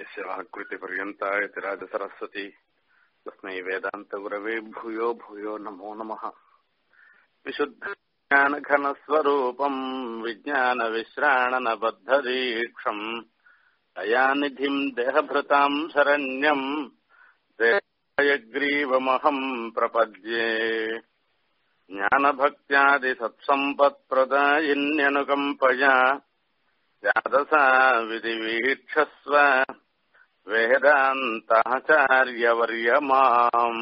यस्य वाक्कृतिपर्यन्ता यतिराजसरस्वती तस्मै वेदान्तगुरवे भूयो भूयो नमो नमः विशुद्धज्ञानघनस्वरूपम् विज्ञानविश्राणनबद्धदीक्षम् दयानिधिम् देहभृताम् शरण्यम् देहयग्रीवमहम् प्रपद्ये ज्ञानभक्त्यादिसत्सम्पत्प्रदायिन्यनुकम्पया जातसा विधिवीक्षस्व वेदान्ताचार्यवर्यमाम्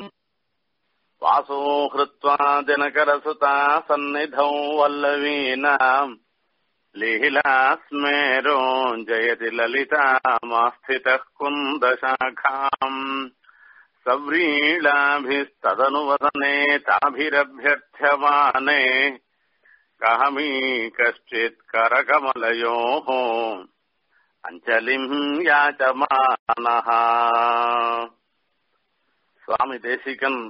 वासो हृत्वा दिनकरसुता सन्निधौ वल्लवीनाम् लीलास्मेरो जयति ललितामास्थितः कुन्दशाखाम् सव्रीलाभिस्तदनुवदने ताभिरभ्यर्थ्यमाने कहमी कश्चित् करकमलयोः अञ्जलिम् याचमानः சுவாமி தேசிகன்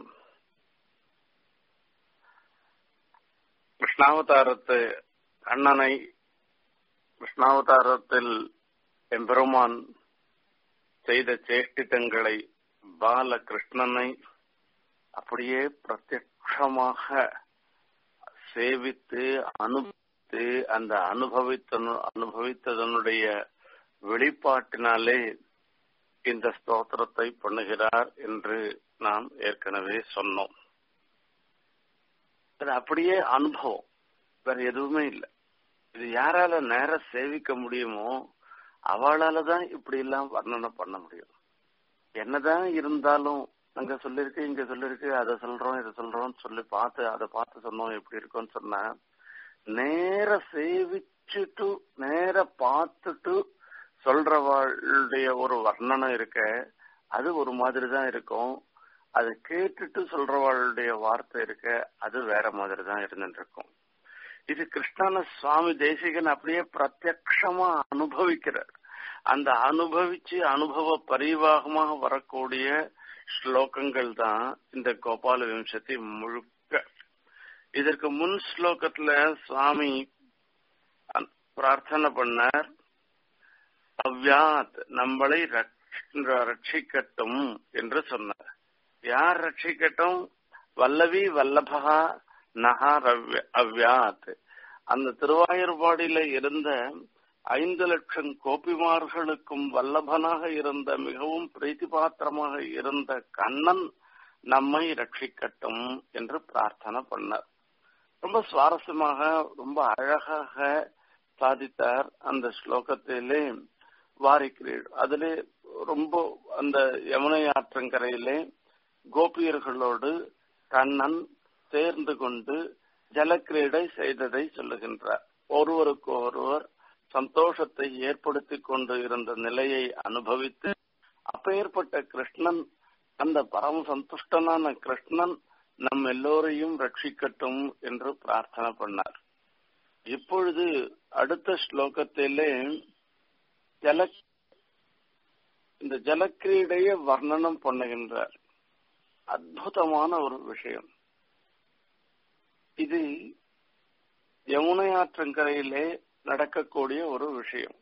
கிருஷ்ணாவதாரத்து கண்ணனை கிருஷ்ணாவதாரத்தில் எம்பெருமான் செய்த சேஷ்டிதங்களை பாலகிருஷ்ணனை அப்படியே பிரத்யட்சமாக சேவித்து அனுபவித்து அந்த அனுபவித்த அனுபவித்ததனுடைய வெளிப்பாட்டினாலே இந்த ஸ்தோத்திரத்தை பண்ணுகிறார் என்று நாம் ஏற்கனவே சொன்னோம் அது அப்படியே அனுபவம் வேற எதுவுமே இல்லை இது யாரால நேர சேவிக்க முடியுமோ அவளால தான் இப்படி எல்லாம் வர்ணனை பண்ண முடியும் என்னதான் இருந்தாலும் அங்க சொல்லிருக்கு இங்க சொல்லிருக்கு அதை சொல்றோம் இதை சொல்றோம் சொல்லி பார்த்து அதை பார்த்து சொன்னோம் எப்படி இருக்கும்னு சொன்னா நேர சேவிச்சுட்டு நேர பார்த்துட்டு சொல்றவாளுடைய ஒரு வர்ணனை இருக்க அது ஒரு மாதிரி தான் இருக்கும் அதை கேட்டுட்டு சொல்றவாளுடைய வார்த்தை இருக்க அது வேற மாதிரி தான் இருந்துட்டு இருக்கும் இது கிருஷ்ணன சுவாமி தேசிகன் அப்படியே பிரத்யக்ஷமா அனுபவிக்கிறார் அந்த அனுபவிச்சு அனுபவ பரிவாகமாக வரக்கூடிய ஸ்லோகங்கள் தான் இந்த கோபால விம்சதி முழுக்க இதற்கு முன் ஸ்லோகத்துல சுவாமி பிரார்த்தனை பண்ணார் அவ்யாத் நம்மளை ரட்சிக்கட்டும் என்று சொன்னார் யார் ரட்சிக்கட்டும் வல்லவி வல்லபகா நகா அவ்யாத் அந்த திருவாயூர்பாடியில இருந்த ஐந்து லட்சம் கோபிமார்களுக்கும் வல்லபனாக இருந்த மிகவும் பிரீத்திபாத்திரமாக இருந்த கண்ணன் நம்மை ரட்சிக்கட்டும் என்று பிரார்த்தனை பண்ணார் ரொம்ப சுவாரஸ்யமாக ரொம்ப அழகாக சாதித்தார் அந்த ஸ்லோகத்திலே வாரிக்கிறீர் அதிலே ரொம்ப அந்த யமுனை ஆற்றங்கரையிலே கோபியர்களோடு கண்ணன் சேர்ந்து கொண்டு ஜலக்கிரீடை செய்ததை சொல்லுகின்றார் ஒருவருக்கு ஒருவர் சந்தோஷத்தை ஏற்படுத்தி கொண்டு இருந்த நிலையை அனுபவித்து அப்பேற்பட்ட கிருஷ்ணன் அந்த பரம சந்துஷ்டனான கிருஷ்ணன் நம் எல்லோரையும் ரட்சிக்கட்டும் என்று பிரார்த்தனை பண்ணார் இப்பொழுது அடுத்த ஸ்லோகத்திலே ஜல இந்த ஜலக்கிரீடைய வர்ணனம் பண்ணுகின்றார் அற்புதமான ஒரு விஷயம் இது யமுனை ஆற்றங்கரையிலே நடக்கக்கூடிய ஒரு விஷயம்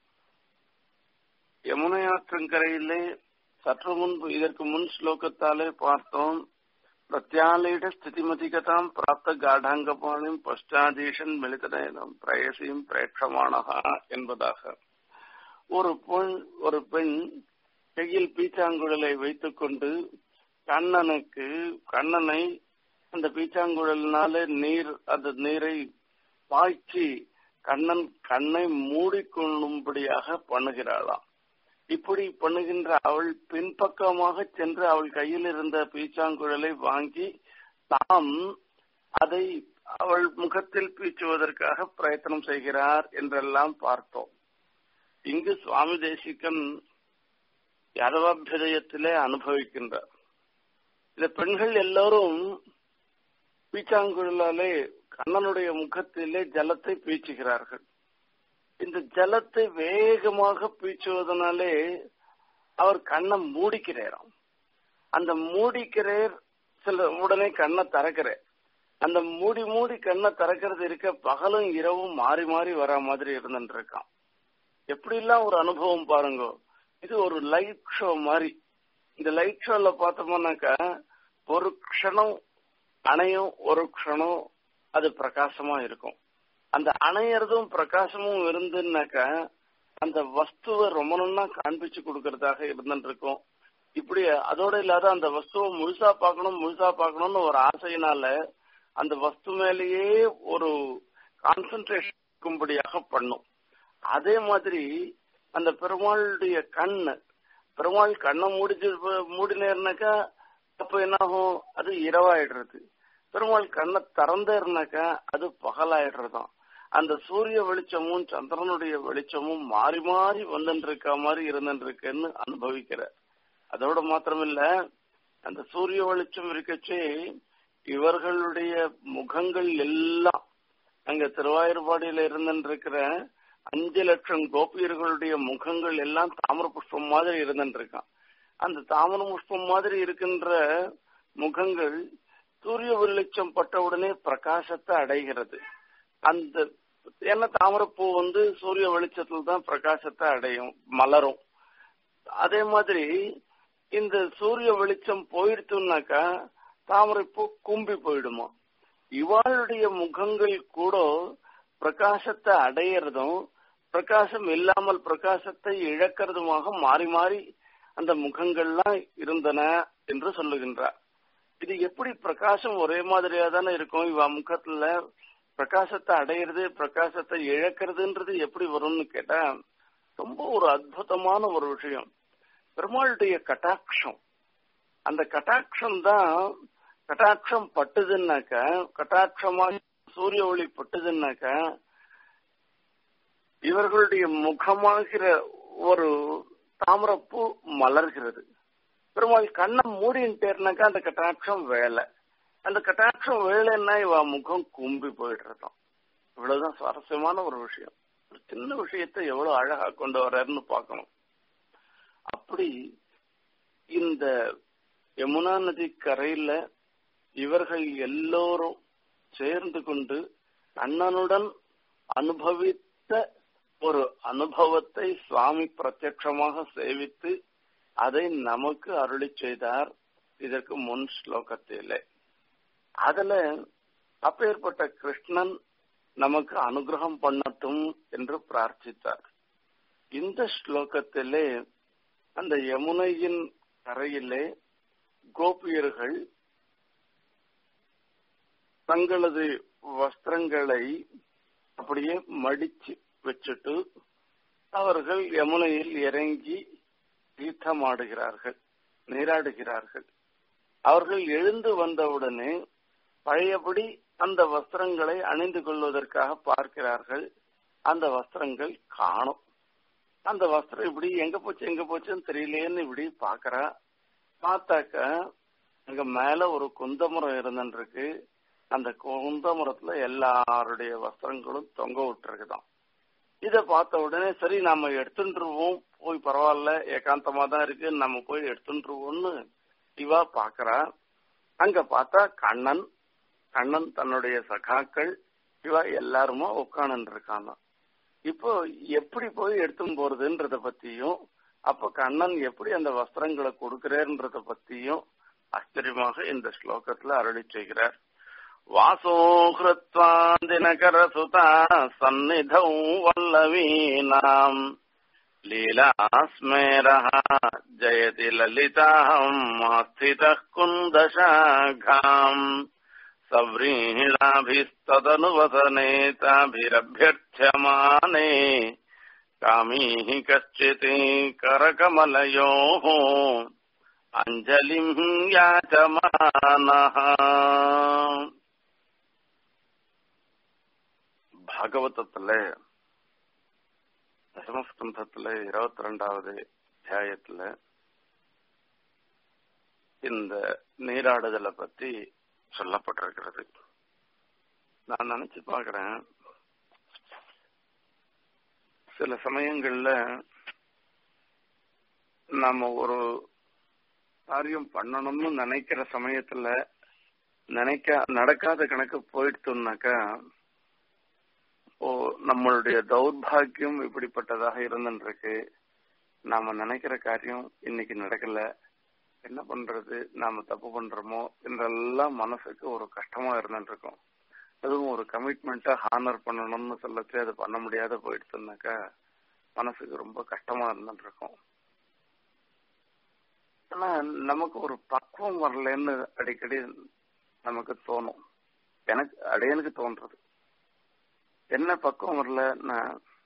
யமுனை ஆற்றங்கரையிலே சற்று முன்பு இதற்கு முன் ஸ்லோகத்தாலே பார்த்தோம் பிரத்யாலயிட ஸ்திதிமதிகதாம் பிராப்த காடாங்கபாணியும் பஷ்டாதீஷன் மிளிதனம் பிரயசியும் பிரேட்சமானகா என்பதாக ஒரு பெண் ஒரு பெண் கையில் பீச்சாங்குழலை வைத்துக் கொண்டு கண்ணனுக்கு கண்ணனை அந்த பீச்சாங்குழலினாலே நீர் அந்த நீரை பாய்ச்சி கண்ணன் கண்ணை மூடிக்கொள்ளும்படியாக பண்ணுகிறாளாம் இப்படி பண்ணுகின்ற அவள் பின்பக்கமாக சென்று அவள் கையில் இருந்த பீச்சாங்குழலை வாங்கி தாம் அதை அவள் முகத்தில் பீச்சுவதற்காக பிரயத்தனம் செய்கிறார் என்றெல்லாம் பார்த்தோம் இங்கு சுவாமி தேசிகன் யாதவாபியதயத்திலே அனுபவிக்கின்றார் இந்த பெண்கள் எல்லோரும் பீச்சாங்குழலாலே கண்ணனுடைய முகத்திலே ஜலத்தை பீச்சுகிறார்கள் இந்த ஜலத்தை வேகமாக பீச்சுவதனாலே அவர் கண்ணை மூடிக்கிறாராம் அந்த மூடிக்கிறார் சில உடனே கண்ணை திறக்கிறார் அந்த மூடி மூடி கண்ணை திறக்கிறது இருக்க பகலும் இரவும் மாறி மாறி வர மாதிரி இருந்துட்டு இருக்கான் எப்படிலாம் ஒரு அனுபவம் பாருங்க இது ஒரு லைட் ஷோ மாதிரி இந்த லைட் ஷோல பார்த்தோம்னாக்கா ஒரு க்ஷணம் அணையும் ஒரு க்ஷணம் அது பிரகாசமா இருக்கும் அந்த அணையறதும் பிரகாசமும் இருந்துன்னாக்கா அந்த வஸ்துவை ரொம்ப நல்லா காண்பிச்சு கொடுக்கறதாக இருந்துட்டு இருக்கும் இப்படி அதோட இல்லாத அந்த வஸ்துவை முழுசா பார்க்கணும் முழுசா பார்க்கணும்னு ஒரு ஆசையினால அந்த வஸ்து மேலேயே ஒரு கான்சென்ட்ரேஷன் இருக்கும்படியாக பண்ணும் அதே மாதிரி அந்த பெருமாளுடைய கண்ணு பெருமாள் கண்ணை மூடிச்சு மூடினேர்னாக்கா அப்ப என்ன ஆகும் அது இரவாயிடுறது பெருமாள் கண்ணை திறந்தேர்னாக்கா அது பகலாயிடுறதாம் அந்த சூரிய வெளிச்சமும் சந்திரனுடைய வெளிச்சமும் மாறி மாறி வந்துட்டு இருக்க மாதிரி இருந்துட்டு இருக்குன்னு அனுபவிக்கிற அதோட மாத்திரமில்ல அந்த சூரிய வெளிச்சம் இருக்கச்சே இவர்களுடைய முகங்கள் எல்லாம் அங்க திருவாயூர்பாடியில இருந்துட்டு இருக்கிற அஞ்சு லட்சம் கோபியர்களுடைய முகங்கள் எல்லாம் தாமிர புஷ்பம் மாதிரி இருந்துட்டு இருக்கான் அந்த தாமிர புஷ்பம் மாதிரி இருக்கின்ற முகங்கள் சூரிய வெளிச்சம் பட்ட உடனே பிரகாசத்தை அடைகிறது அந்த ஏன்னா தாமரப்பூ வந்து சூரிய வெளிச்சத்துல தான் பிரகாசத்தை அடையும் மலரும் அதே மாதிரி இந்த சூரிய வெளிச்சம் போயிடுத்துனாக்கா தாமரைப்பூ கும்பி போயிடுமா இவாளுடைய முகங்கள் கூட பிரகாசத்தை அடையிறதும் பிரகாசம் இல்லாமல் பிரகாசத்தை இழக்கிறதுமாக மாறி மாறி அந்த முகங்கள்லாம் இருந்தன என்று சொல்லுகின்றார் இது எப்படி பிரகாசம் ஒரே மாதிரியா தானே இருக்கும் இவ முகத்துல பிரகாசத்தை அடையிறது பிரகாசத்தை இழக்கிறதுன்றது எப்படி வரும்னு கேட்டா ரொம்ப ஒரு அற்புதமான ஒரு விஷயம் பெருமாளுடைய கட்டாட்சம் அந்த கட்டாட்சம் தான் கட்டாட்சம் பட்டுதுன்னாக்கா கட்டாட்சமா சூரிய ஒளி பட்டுதுன்னாக்கா இவர்களுடைய முகமாகிற ஒரு தாமரப்பூ மலர்கிறது பெருமாள் கண்ணை மூடின்ட்டேர்னாக்கா அந்த கட்டாட்சம் வேலை அந்த கட்டாட்சம் வேலைன்னா இவ முகம் கும்பி போயிடுறதாம் இவ்வளவுதான் சுவாரஸ்யமான ஒரு விஷயம் ஒரு சின்ன விஷயத்தை எவ்வளவு அழகா கொண்டு வர்றாருன்னு பார்க்கணும் அப்படி இந்த யமுனா நதி கரையில இவர்கள் எல்லோரும் சேர்ந்து கொண்டு அண்ணனுடன் அனுபவித்த ஒரு அனுபவத்தை சுவாமி பிரத்யட்சமாக சேவித்து அதை நமக்கு அருளி செய்தார் இதற்கு முன் ஸ்லோகத்திலே அதுல அப்பேற்பட்ட கிருஷ்ணன் நமக்கு அனுகிரகம் பண்ணட்டும் என்று பிரார்த்தித்தார் இந்த ஸ்லோகத்திலே அந்த யமுனையின் கரையிலே கோபியர்கள் தங்களது வஸ்திரங்களை அப்படியே மடிச்சு வச்சுட்டு அவர்கள் யமுனையில் இறங்கி தீர்த்தமாடுகிறார்கள் நீராடுகிறார்கள் அவர்கள் எழுந்து வந்தவுடனே பழையபடி அந்த வஸ்திரங்களை அணிந்து கொள்வதற்காக பார்க்கிறார்கள் அந்த வஸ்திரங்கள் காணும் அந்த வஸ்திரம் இப்படி எங்க போச்சு எங்க போச்சுன்னு தெரியலேன்னு இப்படி பாக்குறா பார்த்தாக்க அங்க மேல ஒரு குந்தமரம் இருந்துருக்கு அந்த குந்தமரத்துல எல்லாருடைய வஸ்திரங்களும் தொங்க விட்டுருக்குதான் இத பார்த்த உடனே சரி நாம எடுத்துட்டுருவோம் போய் பரவாயில்ல ஏகாந்தமா தான் இருக்கு நம்ம போய் எடுத்துட்டுருவோம்னு இவா பாக்குறா அங்க பார்த்தா கண்ணன் கண்ணன் தன்னுடைய சகாக்கள் இவா எல்லாருமா உட்காந்து இருக்காங்க இப்போ எப்படி போய் எடுத்துன்னு போறதுன்றத பத்தியும் அப்ப கண்ணன் எப்படி அந்த வஸ்திரங்களை கொடுக்கிறேன்றத பத்தியும் ஆச்சரியமாக இந்த ஸ்லோகத்துல அருளி செய்கிறார் வாசோ ஹிருத்வா தினகர சுதா சந்நிதௌ வல்லவீனாம் लीलास्मेरः जयति ललिताम् स्थितः कुन्दशाखाम् सव्रीहिणाभिस्तदनुवसनेताभिरभ्यर्थ्यमाने कामीः कश्चित् करकमलयोः अञ्जलिम् याचमानः பாகவதத்துல தசமஸ்கந்தத்துல இருபத்தி ரெண்டாவது அத்தியாயத்துல இந்த நீராடுதலை பத்தி சொல்லப்பட்டிருக்கிறது நான் நினைச்சு பாக்குறேன் சில சமயங்கள்ல நாம ஒரு காரியம் பண்ணணும்னு நினைக்கிற சமயத்துல நினைக்க நடக்காத கணக்கு போயிடுத்தோம்னாக்கா ஓ நம்மளுடைய தௌர்பாகியம் இப்படிப்பட்டதாக இருந்துருக்கு நாம நினைக்கிற காரியம் இன்னைக்கு நடக்கல என்ன பண்றது நாம தப்பு பண்றோமோ என்றெல்லாம் மனசுக்கு ஒரு கஷ்டமா இருந்துட்டு இருக்கும் அதுவும் ஒரு கமிட்மெண்ட்டா ஹானர் பண்ணணும்னு சொல்லச்சு அது பண்ண முடியாத போயிடுச்சுனாக்கா மனசுக்கு ரொம்ப கஷ்டமா இருந்துட்டு இருக்கும் ஆனா நமக்கு ஒரு பக்குவம் வரலன்னு அடிக்கடி நமக்கு தோணும் எனக்கு அடையனுக்கு தோன்றது என்ன பக்குவம் வரலன்னா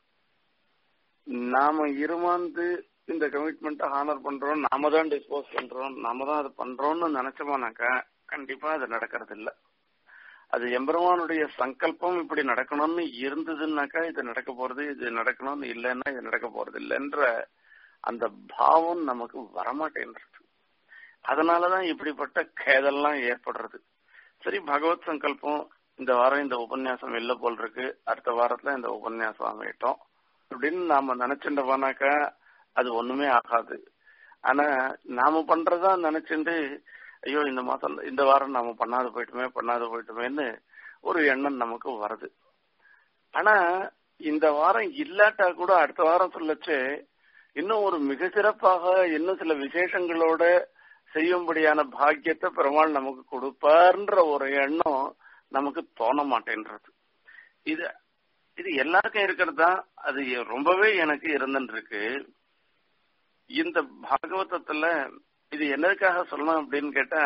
நாம இருமாந்து இந்த கமிட்மெண்ட்டை ஹானர் பண்றோம் நாம தான் டிஸ்போஸ் பண்றோம் நாம தான் அது பண்றோம்னு நினைச்சோமானாக்கா கண்டிப்பா அது நடக்கிறது இல்ல அது எம்பெருமானுடைய சங்கல்பம் இப்படி நடக்கணும்னு இருந்ததுன்னாக்கா இது நடக்க போறது இது நடக்கணும்னு இல்லைன்னா இது நடக்க போறது இல்லைன்ற அந்த பாவம் நமக்கு வரமாட்டேன்றது அதனாலதான் இப்படிப்பட்ட கேதெல்லாம் ஏற்படுறது சரி பகவத் சங்கல்பம் இந்த வாரம் இந்த உபன்யாசம் இல்ல போல் இருக்கு அடுத்த வாரத்துல இந்த உபன்யாசம் அமையட்டும் அப்படின்னு நாம நினைச்சுட்டு போனாக்கா அது ஒண்ணுமே ஆகாது ஆனா நாம பண்றதா நினைச்சுட்டு ஐயோ இந்த மாசம் இந்த வாரம் நாம பண்ணாத போயிட்டுமே பண்ணாத போயிட்டுமேன்னு ஒரு எண்ணம் நமக்கு வருது ஆனா இந்த வாரம் இல்லாட்டா கூட அடுத்த வாரம் சொல்லச்சு இன்னும் ஒரு மிக சிறப்பாக இன்னும் சில விசேஷங்களோட செய்யும்படியான பாக்கியத்தை பெருமாள் நமக்கு கொடுப்பார்ன்ற ஒரு எண்ணம் நமக்கு தோண மாட்டேன்றது இது இது எல்லாருக்கும் இருக்கிறது தான் அது ரொம்பவே எனக்கு இருந்துட்டு இருக்கு இந்த பாகவதத்துல இது என்னதுக்காக சொல்லணும் அப்படின்னு கேட்டா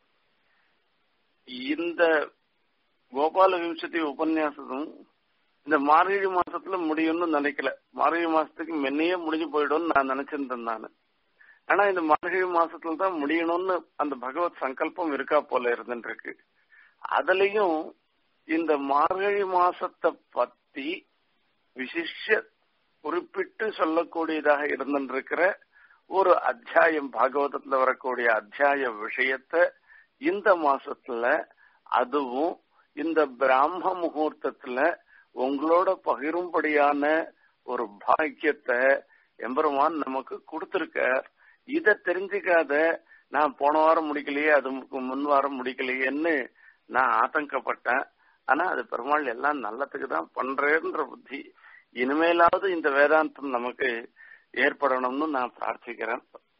இந்த கோபால விம்சதி உபன்யாசமும் இந்த மார்கழி மாசத்துல முடியும்னு நினைக்கல மார்கழி மாசத்துக்கு முன்னையே முடிஞ்சு போயிடும்னு நான் நினைச்சிருந்தேன் நான் ஆனா இந்த மார்கழி மாசத்துல தான் முடியணும்னு அந்த பகவத் சங்கல்பம் இருக்கா போல இருந்துட்டு இருக்கு அதுலயும் இந்த மார்கழி மாசத்தை பத்தி விசிஷ்ய குறிப்பிட்டு சொல்லக்கூடியதாக இருந்திருக்கிற ஒரு அத்தியாயம் பாகவதத்துல வரக்கூடிய அத்தியாய விஷயத்த இந்த மாசத்துல அதுவும் இந்த பிராம முகூர்த்தத்துல உங்களோட பகிரும்படியான ஒரு பாக்கியத்தை எம்பெருமான் நமக்கு கொடுத்திருக்கார் இத தெரிஞ்சுக்காத நான் போன வாரம் முடிக்கலையே அதுக்கு முன் வாரம் முடிக்கலையேன்னு நான் ஆதங்கப்பட்டேன் ஆனா அது பெருமாள் எல்லாம் நல்லதுக்கு தான் பண்றேன்ற புத்தி இனிமேலாவது இந்த வேதாந்தம் நமக்கு ஏற்படணும்னு நான் பிரார்த்திக்கிறேன்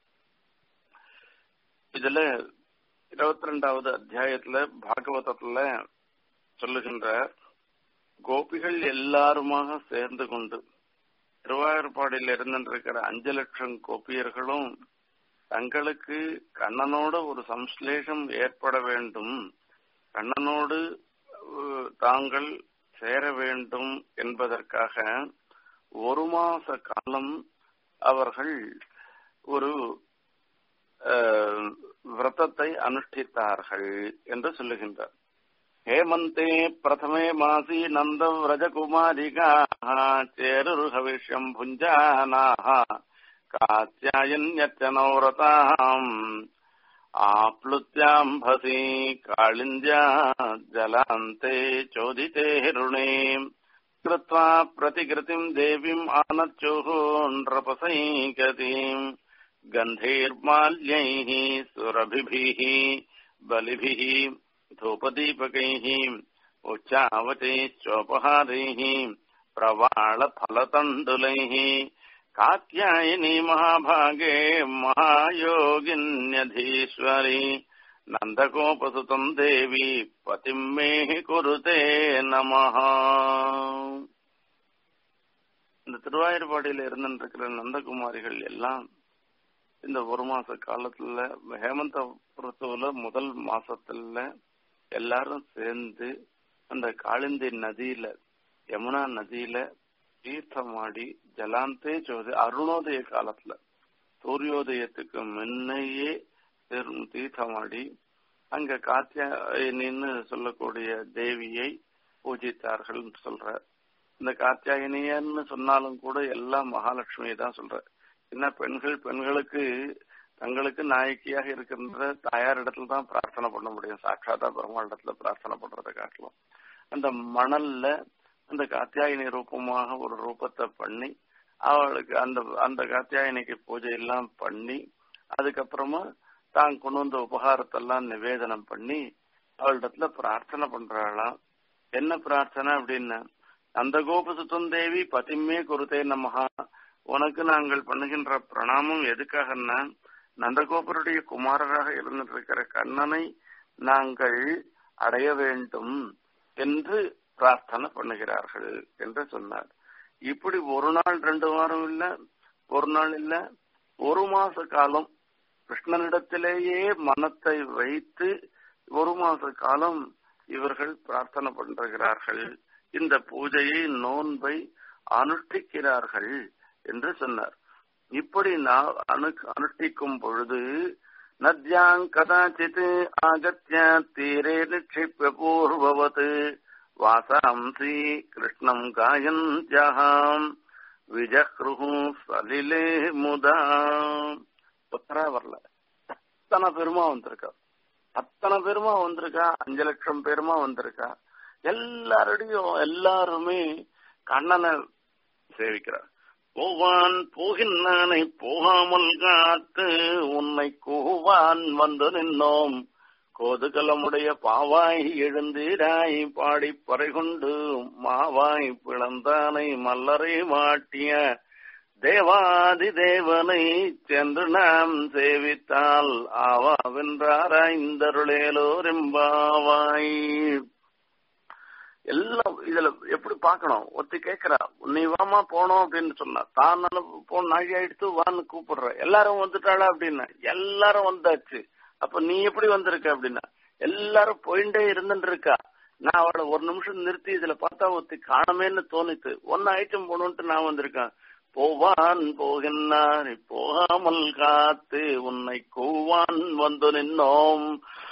இதுல இருபத்தி ரெண்டாவது அத்தியாயத்துல பாகவதத்துல சொல்லுகின்ற கோபிகள் எல்லாருமாக சேர்ந்து கொண்டு திருவாயூர்பாடியில் இருந்திருக்கிற அஞ்சு லட்சம் கோபியர்களும் தங்களுக்கு கண்ணனோட ஒரு சம்ஸ்லேஷம் ஏற்பட வேண்டும் கண்ணனோடு தாங்கள் சேர வேண்டும் என்பதற்காக ஒரு மாச காலம் அவர்கள் ஒரு விரதத்தை அனுஷ்டித்தார்கள் என்று சொல்லுகின்றார் ஹேமந்தே பிரதமே மாசி நந்த விரஜகுமாரிகா சேருஹவிஷ்யம் புஞ்சானாக காத்தியாயன்யத்தனௌரதாம் आप्लुत्याम्भसि काळिन्द्या जलान्ते चोदिते ऋणे कृत्वा प्रतिकृतिम् देवीम् आनच्युः नृपसैकतीम् गन्धैर्माल्यैः सुरभिभिः बलिभिः धूपदीपकैः उच्चावचैश्चोपहारैः प्रवाळफलतण्डुलैः कात्यायनी महाभागे महायोगिन्यधीश्वरी நந்தகோபசுதம் தேவி பதிம்மே குருதே நமஹா இந்த திருவாயூர்பாடியில இருந்துருக்கிற நந்தகுமாரிகள் எல்லாம் இந்த ஒரு மாச காலத்துல ஹேமந்த ருத்துவுல முதல் மாசத்துல எல்லாரும் சேர்ந்து அந்த காளிந்தி நதியில யமுனா நதியில தீர்த்தமாடி ஜலாந்தே சோதி அருணோதய காலத்துல சூரியோதயத்துக்கு முன்னையே தீர்த்தமாடி அங்க காத்தியாயினின்னு சொல்லக்கூடிய தேவியை பூஜித்தார்கள் சொல்ற இந்த காத்தியாயினியன்னு சொன்னாலும் கூட எல்லாம் மகாலட்சுமியை தான் சொல்ற என்ன பெண்கள் பெண்களுக்கு தங்களுக்கு நாயக்கியாக இருக்கின்ற தாயார் இடத்துல தான் பிரார்த்தனை பண்ண முடியும் சாட்சாத்தா பெருமாள் இடத்துல பிரார்த்தனை பண்றதை காட்டலாம் அந்த மணல்ல அந்த காத்தியாயினி ரூபமாக ஒரு ரூபத்தை பண்ணி அவளுக்கு அந்த அந்த காத்தியாயினிக்கு பூஜை எல்லாம் பண்ணி அதுக்கப்புறமா தான் கொண்டு வந்த உபகாரத்தெல்லாம் நிவேதனம் பண்ணி அவளிடத்துல பிரார்த்தனை பண்றாளாம் என்ன பிரார்த்தனை அப்படின்னா அந்த கோபசுத்தம் தேவி பதிமே குருதே நமஹா உனக்கு நாங்கள் பண்ணுகின்ற பிரணாமம் எதுக்காகன்னா நந்தகோபருடைய குமாரராக இருந்திருக்கிற கண்ணனை நாங்கள் அடைய வேண்டும் என்று பிரார்த்தனை பண்ணுகிறார்கள் என்று சொன்னார் இப்படி ஒரு நாள் ரெண்டு வாரம் இல்ல ஒரு நாள் இல்ல ஒரு மாச காலம் கிருஷ்ணனிடத்திலேயே மனத்தை வைத்து ஒரு மாச காலம் இவர்கள் பிரார்த்தனை பண்றார்கள் இந்த பூஜையை நோன்பை அனுஷ்டிக்கிறார்கள் என்று சொன்னார் இப்படி நான் அனு அனுஷ்டிக்கும் பொழுது நத்யாங் கதாச்சித் ஆகத்ய தீரே நிக்ஷிப்ய பூர்வவத் வாசாம்சி கிருஷ்ணம் காயந்தியாம் விஜக்ருஹு சலிலே முதா ஒத்தரா வரல அத்தனை பெருமா வந்திருக்கா அத்தனை பெருமா வந்திருக்கா அஞ்சு லட்சம் பேருமா வந்திருக்கா எல்லாருடையும் எல்லாருமே கண்ணனை சேவிக்கிறார் போவான் போகின்றானை போகாமல் காத்து உன்னை கூவான் வந்து நின்னோம் கோதுகலமுடைய பாவாய் எழுந்தீராய் பாடி பறைகொண்டு மாவாய் பிளந்தானை மல்லரை மாட்டிய தேவாதி தேவனை சென்று நாம் சேவித்தால் ஆவாவென்றாராய்ந்தருளேலோரெம்பாவாய் எல்லாம் இதுல எப்படி பாக்கணும் ஒத்தி கேக்குறா நீ வாமா போனோம் அப்படின்னு சொன்னா தான் போன நாழி ஆயிடுத்து வான்னு கூப்பிடுற எல்லாரும் வந்துட்டாளா அப்படின்னா எல்லாரும் வந்தாச்சு அப்ப நீ எப்படி வந்திருக்க அப்படின்னா எல்லாரும் போயிட்டே இருந்துட்டு இருக்கா நான் அவளை ஒரு நிமிஷம் நிறுத்தி இதுல பார்த்தா ஒத்தி காணமேன்னு தோணித்து ஒன்னு ஐட்டம் போகணும்ட்டு நான் வந்திருக்கேன் போவான் போகின்றான் போகாமல் காத்து உன்னை கூவான் வந்து நின்னோம்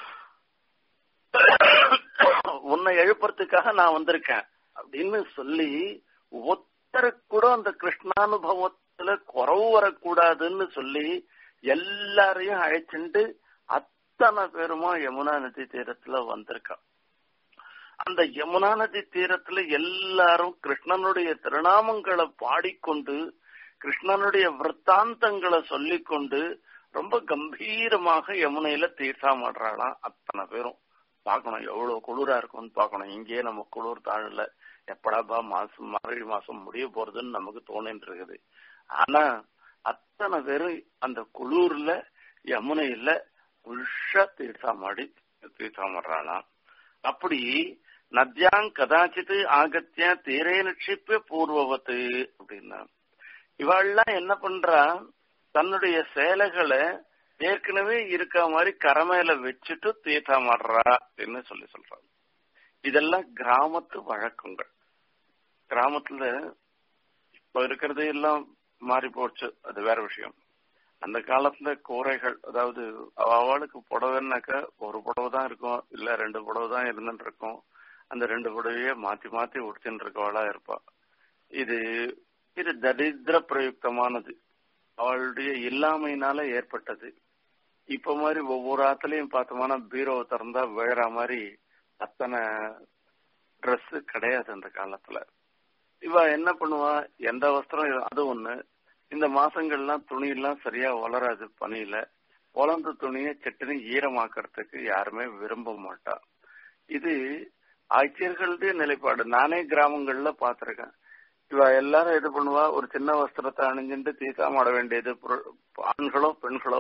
உன்னை எழுப்புறதுக்காக நான் வந்திருக்கேன் அப்படின்னு சொல்லி ஒத்தருக்கு கூட அந்த கிருஷ்ணானுபவத்துல குறவு வரக்கூடாதுன்னு சொல்லி எல்லாரையும் அழைச்சிட்டு அத்தனை பேருமா யமுனா நதி தீரத்துல வந்திருக்கா அந்த யமுனா நதி தீரத்துல எல்லாரும் கிருஷ்ணனுடைய திருநாமங்களை பாடிக்கொண்டு கிருஷ்ணனுடைய விற்த்தாந்தங்களை சொல்லிக்கொண்டு ரொம்ப கம்பீரமாக யமுனையில தீர்த்தாமாடுறாளாம் அத்தனை பேரும் பார்க்கணும் எவ்வளவு குளிரா இருக்கும்னு பார்க்கணும் இங்கேயே நம்ம குளிர் தாழல எப்படாப்பா மாசம் மார்கழி மாசம் முடிய போறதுன்னு நமக்கு தோணிட்டு இருக்குது ஆனா அத்தனை பேரும் அந்த குளூர்ல யமுனையில உஷா தீர்த்தாமாடி தீர்த்தாமாடுறாளாம் அப்படி நத்யாங் கதாச்சித்து ஆகத்திய தீரே நிட்சிப்ப பூர்வவத்து அப்படின்னா இவாள்லாம் என்ன பண்றா தன்னுடைய சேலைகளை ஏற்கனவே இருக்க மாதிரி கரமேல வச்சுட்டு தீர்த்தமாடுறா அப்படின்னு சொல்லி சொல்றாங்க இதெல்லாம் கிராமத்து வழக்கங்கள் கிராமத்துல இப்ப இருக்கிறது எல்லாம் மாறி போச்சு அது வேற விஷயம் அந்த காலத்துல கூரைகள் அதாவது அவளுக்கு புடவைன்னாக்கா ஒரு புடவை தான் இருக்கும் இல்ல ரெண்டு புடவை தான் இருந்துட்டு இருக்கும் அந்த ரெண்டு புடவையே மாத்தி மாத்தி உடுத்தின்னு இருக்கவளா இருப்பா இது இது தரித்திர பிரயுக்தமானது அவளுடைய இல்லாமையினால ஏற்பட்டது இப்ப மாதிரி ஒவ்வொரு ஆத்துலயும் பார்த்தோம்னா பீரோவை திறந்தா விழற மாதிரி அத்தனை ட்ரெஸ் கிடையாது அந்த காலத்துல இவ என்ன பண்ணுவா எந்த வஸ்திரம் அது ஒண்ணு இந்த மாசங்கள்லாம் துணி எல்லாம் சரியா வளராது பனியில வளர்ந்த துணியை சட்டுன்னு ஈரமாக்கறதுக்கு யாருமே விரும்ப மாட்டா இது ஆட்சியர்களுடைய நிலைப்பாடு நானே கிராமங்கள்ல பாத்திருக்கேன் இவ எல்லாரும் இது பண்ணுவா ஒரு சின்ன வஸ்திரத்தை அணிஞ்சுட்டு தீசாமாட வேண்டியது ஆண்களோ பெண்களோ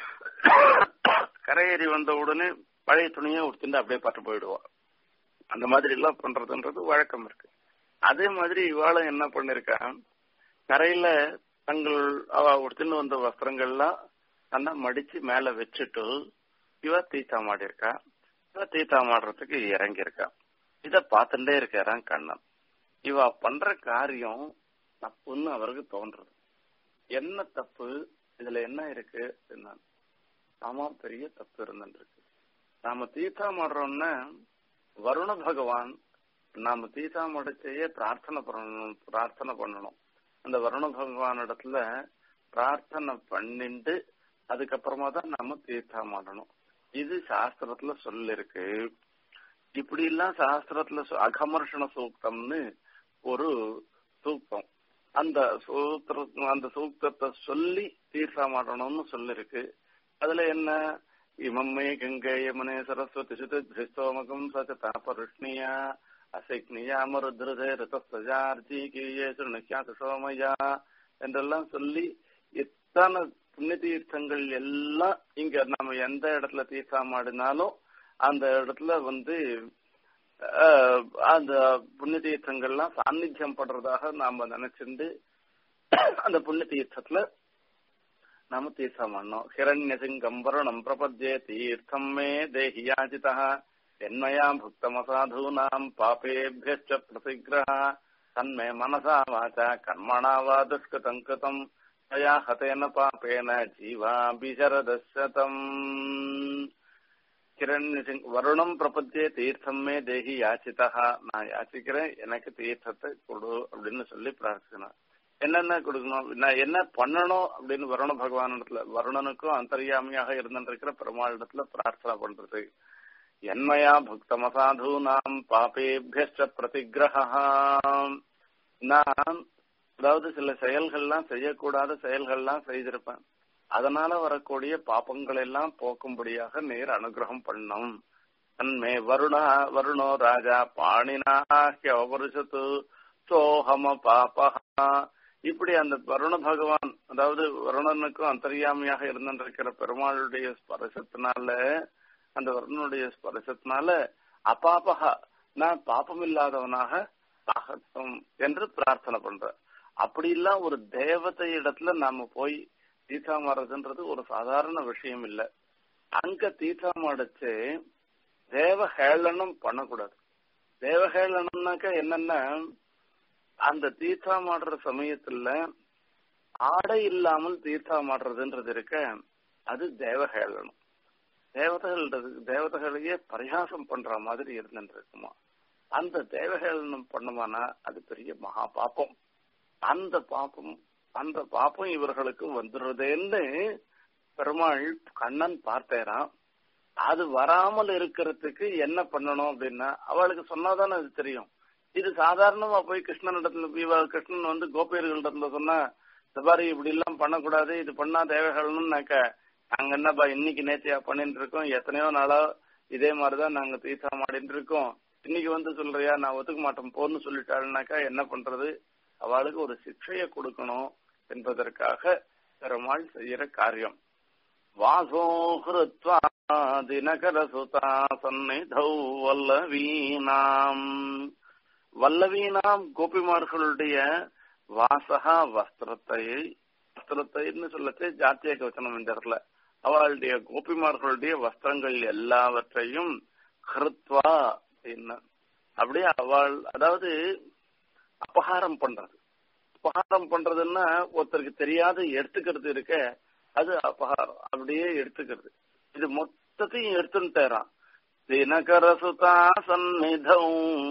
கரையேறி வந்த உடனே பழைய துணியை உடுத்திட்டு அப்படியே பட்டு போயிடுவா அந்த மாதிரி எல்லாம் பண்றதுன்றது வழக்கம் இருக்கு அதே மாதிரி இவாளும் என்ன பண்ணிருக்கா கரையில தங்கள் அவ உடுத்தின்னு வந்த வஸ்திரங்கள்லாம் நல்லா மடிச்சு மேல வச்சுட்டு இவ தீத்தாமாடி இருக்கா இவ தீத்தாமாடுறதுக்கு இறங்கியிருக்கா இத பார்த்துட்டே இருக்காரான் கண்ணன் இவ பண்ற காரியம் தப்புன்னு அவருக்கு தோன்றது என்ன தப்பு இதுல என்ன இருக்கு ஆமா பெரிய தப்பு இருந்துருக்கு நாம தீர்த்தாமாடுறோம்னா வருண பகவான் நாம தீர்த்தாமடைச்சையே பிரார்த்தனை பண்ணணும் பிரார்த்தனை பண்ணணும் அந்த வருண பகவான் இடத்துல பிரார்த்தனை பண்ணிட்டு அதுக்கப்புறமா தான் நாம தீர்த்தாமாடணும் இது சாஸ்திரத்துல சொல்லிருக்கு இப்படி எல்லாம் சாஸ்திரத்துல அகமர்ஷண சூக்தம்னு ஒரு சூக்தம் அந்த சூத்திர அந்த சூக்தத்தை சொல்லி தீர்த்தாமாடணும்னு சொல்லிருக்கு அதுல என்ன இமம்மே கங்கை யமுனே சரஸ்வதி சுதோமகம் சச்சதா பருஷ்ணியா அசைக்னியா மருத்ருதே ரிதஸ்தஜார்ஜீகீயே சுணுக்கியா சுஷோமயா என்றெல்லாம் சொல்லி இத்தனை புண்ணிய தீர்த்தங்கள் எல்லாம் இங்க நம்ம எந்த இடத்துல தீர்த்தமாடினாலும் அந்த இடத்துல வந்து அந்த புண்ணிய தீர்த்தங்கள்லாம் சாநித்தியம் படுறதாக நாம நினைச்சிருந்து அந்த புண்ணிய தீர்த்தத்துல நாம தீர்த்தம் பண்ணோம் ஹிரண்ய சிங்கம் வருணம் பிரபத்யே தீர்த்தம் மே தேஹி யாஜிதா என்மயா புக்தமசாதூனாம் பாபேபியச்ச பிரதிகிரஹ தன்மே மனசா வாச்சா கர்மணா வா துஷ்கிருதம் கிருதம் தயா ஹதேன பாபேன ஜீவாபிசரதசதம் கிரண்ய சிங் வருணம் பிரபத்தியே தீர்த்தம் மே தேகி யாச்சிதா நான் யாச்சிக்கிறேன் எனக்கு தீர்த்தத்தை கொடு அப்படின்னு சொல்லி பிரார்த்தினான் என்னென்ன கொடுக்கணும் நான் என்ன பண்ணணும் அப்படின்னு வருண பகவான் இடத்துல வருணனுக்கும் அந்தரியாமியாக இருந்திருக்கிற பெருமாள் இடத்துல பிரார்த்தனை பண்றது என்மயா பக்தமசாதூனாம் பாபேபியச்ச பிரதிகிரகம் நான் அதாவது சில செயல்கள்லாம் செய்யக்கூடாத செயல்கள்லாம் செய்திருப்பேன் அதனால வரக்கூடிய பாப்பங்கள் எல்லாம் போக்கும்படியாக நேர் அனுகிரகம் பண்ணும் தன்மே வருணா வருணோ ராஜா பாணினா ஹியவருஷத்து சோஹம பாபா இப்படி அந்த வருண பகவான் அதாவது வருணனுக்கும் அந்தரியாமியாக இருந்திருக்கிற பெருமாளுடைய ஸ்பர்சத்தினால அந்த வருணனுடைய ஸ்பர்சத்தினால அபாபகா நான் பாப்பம் இல்லாதவனாக ஆகட்டும் என்று பிரார்த்தனை பண்ற அப்படி எல்லாம் ஒரு தேவதை இடத்துல நாம போய் தீர்த்தம் மாறுறதுன்றது ஒரு சாதாரண விஷயம் இல்ல அங்க தீர்த்தம் அடைச்சு தேவஹேளனம் பண்ணக்கூடாது தேவஹேளனம்னாக்க என்னன்னா அந்த தீர்த்தம் ஆடுற சமயத்துல ஆடை இல்லாமல் தீர்த்தம் ஆடுறதுன்றது இருக்க அது தேவஹேளனம் தேவதைகள் தேவதைகளையே பரிகாசம் பண்ற மாதிரி இருந்துட்டு இருக்குமா அந்த தேவஹேளனம் பண்ணுமானா அது பெரிய மகா பாப்பம் அந்த பாப்பம் அந்த பாப்பம் இவர்களுக்கு வந்துடுறதேன்னு பெருமாள் கண்ணன் பார்த்தேரான் அது வராமல் இருக்கிறதுக்கு என்ன பண்ணணும் அப்படின்னா அவளுக்கு சொன்னாதானே அது தெரியும் இது சாதாரணமா போய் கிருஷ்ணன் இடத்துல இவ கிருஷ்ணன் வந்து கோபியர்கள் இடத்துல சொன்னா இந்த மாதிரி இப்படி எல்லாம் பண்ணக்கூடாது இது பண்ணா தேவைகள்னுனாக்க நாங்க என்னப்பா இன்னைக்கு நேத்தியா பண்ணிட்டு இருக்கோம் எத்தனையோ நாளா இதே மாதிரிதான் நாங்க தீர்த்தம் ஆடிட்டு இருக்கோம் இன்னைக்கு வந்து சொல்றியா நான் ஒத்துக்க மாட்டேன் போன்னு சொல்லிட்டாள்னாக்கா என்ன பண்றது அவளுக்கு ஒரு சிக்ஷையை கொடுக்கணும் என்பதற்காக பெருமாள் செய்யற காரியம் வாசோ ஹிருத்வா தினகர சுதா சந்நிதௌ வல்லவீனாம் வல்லவீனாம் கோபிமார்களுடைய வாசகா வஸ்திரத்தை வஸ்திரத்தைன்னு சொல்லச்சு ஜாத்திய கவச்சனம் இந்த இடத்துல அவளுடைய கோபிமார்களுடைய வஸ்திரங்கள் எல்லாவற்றையும் ஹிருத்வா அப்படின்னு அப்படியே அவள் அதாவது அபகாரம் பண்றது அபகாரம் பண்றதுன்னா ஒருத்தருக்கு தெரியாத எடுத்துக்கிறது இருக்க அது அபகாரம் அப்படியே எடுத்துக்கிறது இது மொத்தத்தையும் எடுத்துட்டாராம் தினகர சுதா சந்நிதௌ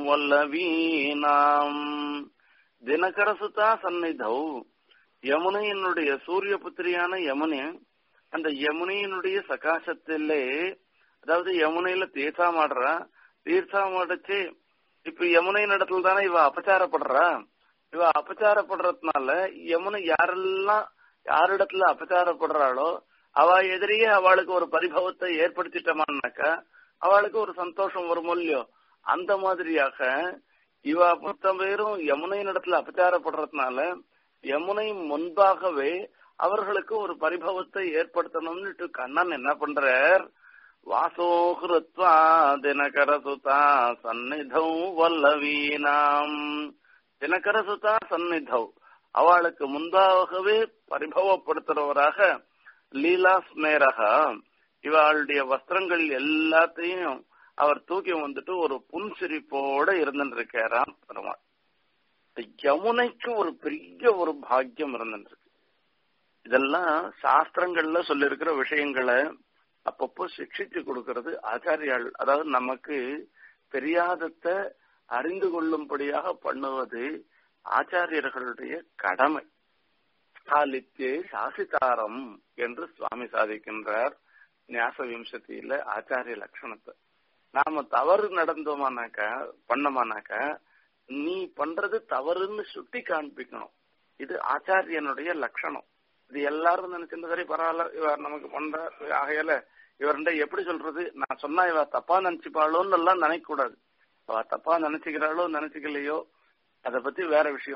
வல்லவீனாம் தினகர சுதா சந்நிதௌ யமுனையினுடைய சூரிய புத்திரியான யமுனை அந்த யமுனையினுடைய சகாசத்திலே அதாவது யமுனையில தீர்த்தாமாடுறா தீர்த்தாமாடிச்சு இப்ப யமுனை இடத்துல தானே இவ அபச்சாரப்படுறா இவ அபச்சாரப்படுறதுனால யமுனை யாரெல்லாம் யாரிடத்துல அபச்சாரப்படுறாளோ அவ எதிரியே அவளுக்கு ஒரு பரிபவத்தை ஏற்படுத்திட்டோமான்னாக்கா அவளுக்கு ஒரு சந்தோஷம் வரும் இல்லையோ அந்த மாதிரியாக இவ மொத்த பேரும் யமுனையின் இடத்துல அபச்சாரப்படுறதுனால யமுனை முன்பாகவே அவர்களுக்கு ஒரு பரிபவத்தை ஏற்படுத்தணும்னுட்டு கண்ணன் என்ன பண்றார் வாசோகிருத்வா தினகர சுதா சந்நிதௌ வல்லவீனாம் தினகர சுதா சந்நிதௌ அவளுக்கு முன்பாகவே பரிபவப்படுத்துறவராக லீலா ஸ்மேரகா இவளுடைய வஸ்திரங்கள் எல்லாத்தையும் அவர் தூக்கி வந்துட்டு ஒரு புன்சிரிப்போட இருந்துருக்காராம் பெருமாள் யமுனைக்கு ஒரு பெரிய ஒரு பாக்கியம் இருந்துருக்கு இதெல்லாம் சாஸ்திரங்கள்ல சொல்லிருக்கிற விஷயங்களை அப்பப்போ சிக்ஷித்து கொடுக்கறது ஆச்சாரியால் அதாவது நமக்கு தெரியாதத அறிந்து கொள்ளும்படியாக பண்ணுவது ஆச்சாரியர்களுடைய கடமை ஸ்தாலித்தே சாசிதாரம் என்று சுவாமி சாதிக்கின்றார் ஞாச விம்சத்தியில ஆச்சாரிய லட்சணத்தை நாம தவறு நடந்தோமானாக்கா பண்ணோமானாக்கா நீ பண்றது தவறுன்னு சுட்டி காண்பிக்கணும் இது ஆச்சாரியனுடைய லட்சணம் இது எல்லாரும் நினைச்சிருந்த சரி பரவாயில்ல இவர் நமக்கு பண்ற ஆகையால இவர்கிட்ட எப்படி சொல்றது நான் சொன்னா இவ தப்பா நினைச்சுப்பாளோன்னு எல்லாம் நினைக்க கூடாது அவ தப்பா நினைச்சுக்கிறாளோ நினைச்சுக்கலையோ அத பத்தி வேற விஷயம்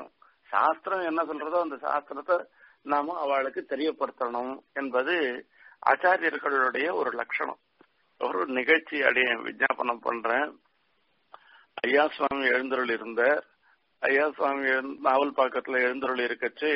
சாஸ்திரம் என்ன சொல்றதோ அந்த சாஸ்திரத்தை நாம அவளுக்கு தெரியப்படுத்தணும் என்பது ஆச்சாரியர்களுடைய ஒரு லட்சணம் ஒரு நிகழ்ச்சி அடைய விஜாபனம் பண்றேன் ஐயா சுவாமி எழுந்தருள் இருந்த ஐயா சுவாமி எழுந்- நாவல் பாக்கத்துல எழுந்தருள் இருக்கச்சு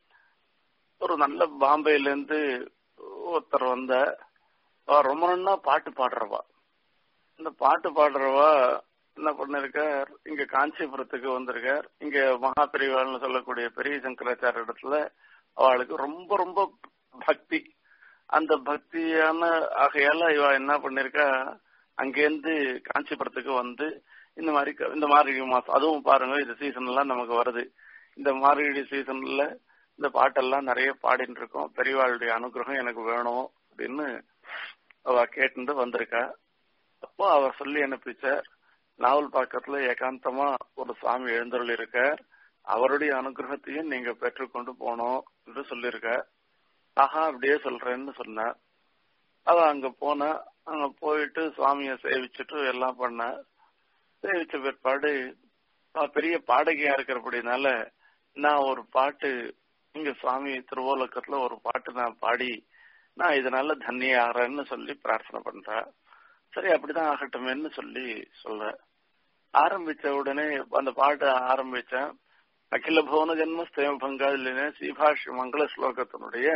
ஒரு நல்ல பாம்பேல இருந்து ஒருத்தர் வந்த அவ ரொம்ப நன்னா பாட்டு பாடுறவா இந்த பாட்டு பாடுறவா என்ன பண்ணிருக்கார் இங்க காஞ்சிபுரத்துக்கு வந்திருக்கார் இங்க மகா பெரியவாள்னு சொல்லக்கூடிய பெரிய சங்கராச்சார இடத்துல அவளுக்கு ரொம்ப ரொம்ப பக்தி அந்த பக்தியான ஆகையால இவ என்ன பண்ணிருக்கா அங்கேருந்து காஞ்சிபுரத்துக்கு வந்து இந்த மாதிரி க- இந்த மார்கழி மாசம் அதுவும் பாருங்க இந்த சீசன் எல்லாம் நமக்கு வருது இந்த மார்கழி சீசன்ல இந்த பாட்டெல்லாம் நிறைய பாடிட்டு இருக்கோம் பெரியவாளுடைய அனுகிரகம் எனக்கு வேணும் அப்படின்னு அவ கேட்டு வந்திருக்கா அப்போ அவர் சொல்லி அனுப்பிச்சார் நாவல் பாக்கத்துல ஏகாந்தமா ஒரு சுவாமி எழுந்தருள் இருக்கார் அவருடைய அனுகிரகத்தையும் நீங்க பெற்றுக்கொண்டு போனோம் என்று சொல்லியிருக்க ஆஹா அப்படியே சொல்றேன்னு சொன்னார் அவ அங்க போனா அங்க போயிட்டு சுவாமிய சேவிச்சுட்டு எல்லாம் பண்ண சேவிச்ச பிற்பாடு அவ பெரிய பாடகியா இருக்கிறபடினால நான் ஒரு பாட்டு இங்க சுவாமி திருவோலக்கத்துல ஒரு பாட்டு நான் பாடி நான் இதனால தன்னிய ஆறேன்னு சொல்லி பிரார்த்தனை பண்றேன் சரி அப்படிதான் ஆகட்டுமேன்னு சொல்லி சொல்றேன் ஆரம்பிச்ச உடனே அந்த பாட்டை ஆரம்பிச்சேன் அகில புவன ஜென்ம ஸ்தேம பங்காளின ஸ்ரீபாஷ் மங்கள ஸ்லோகத்தினுடைய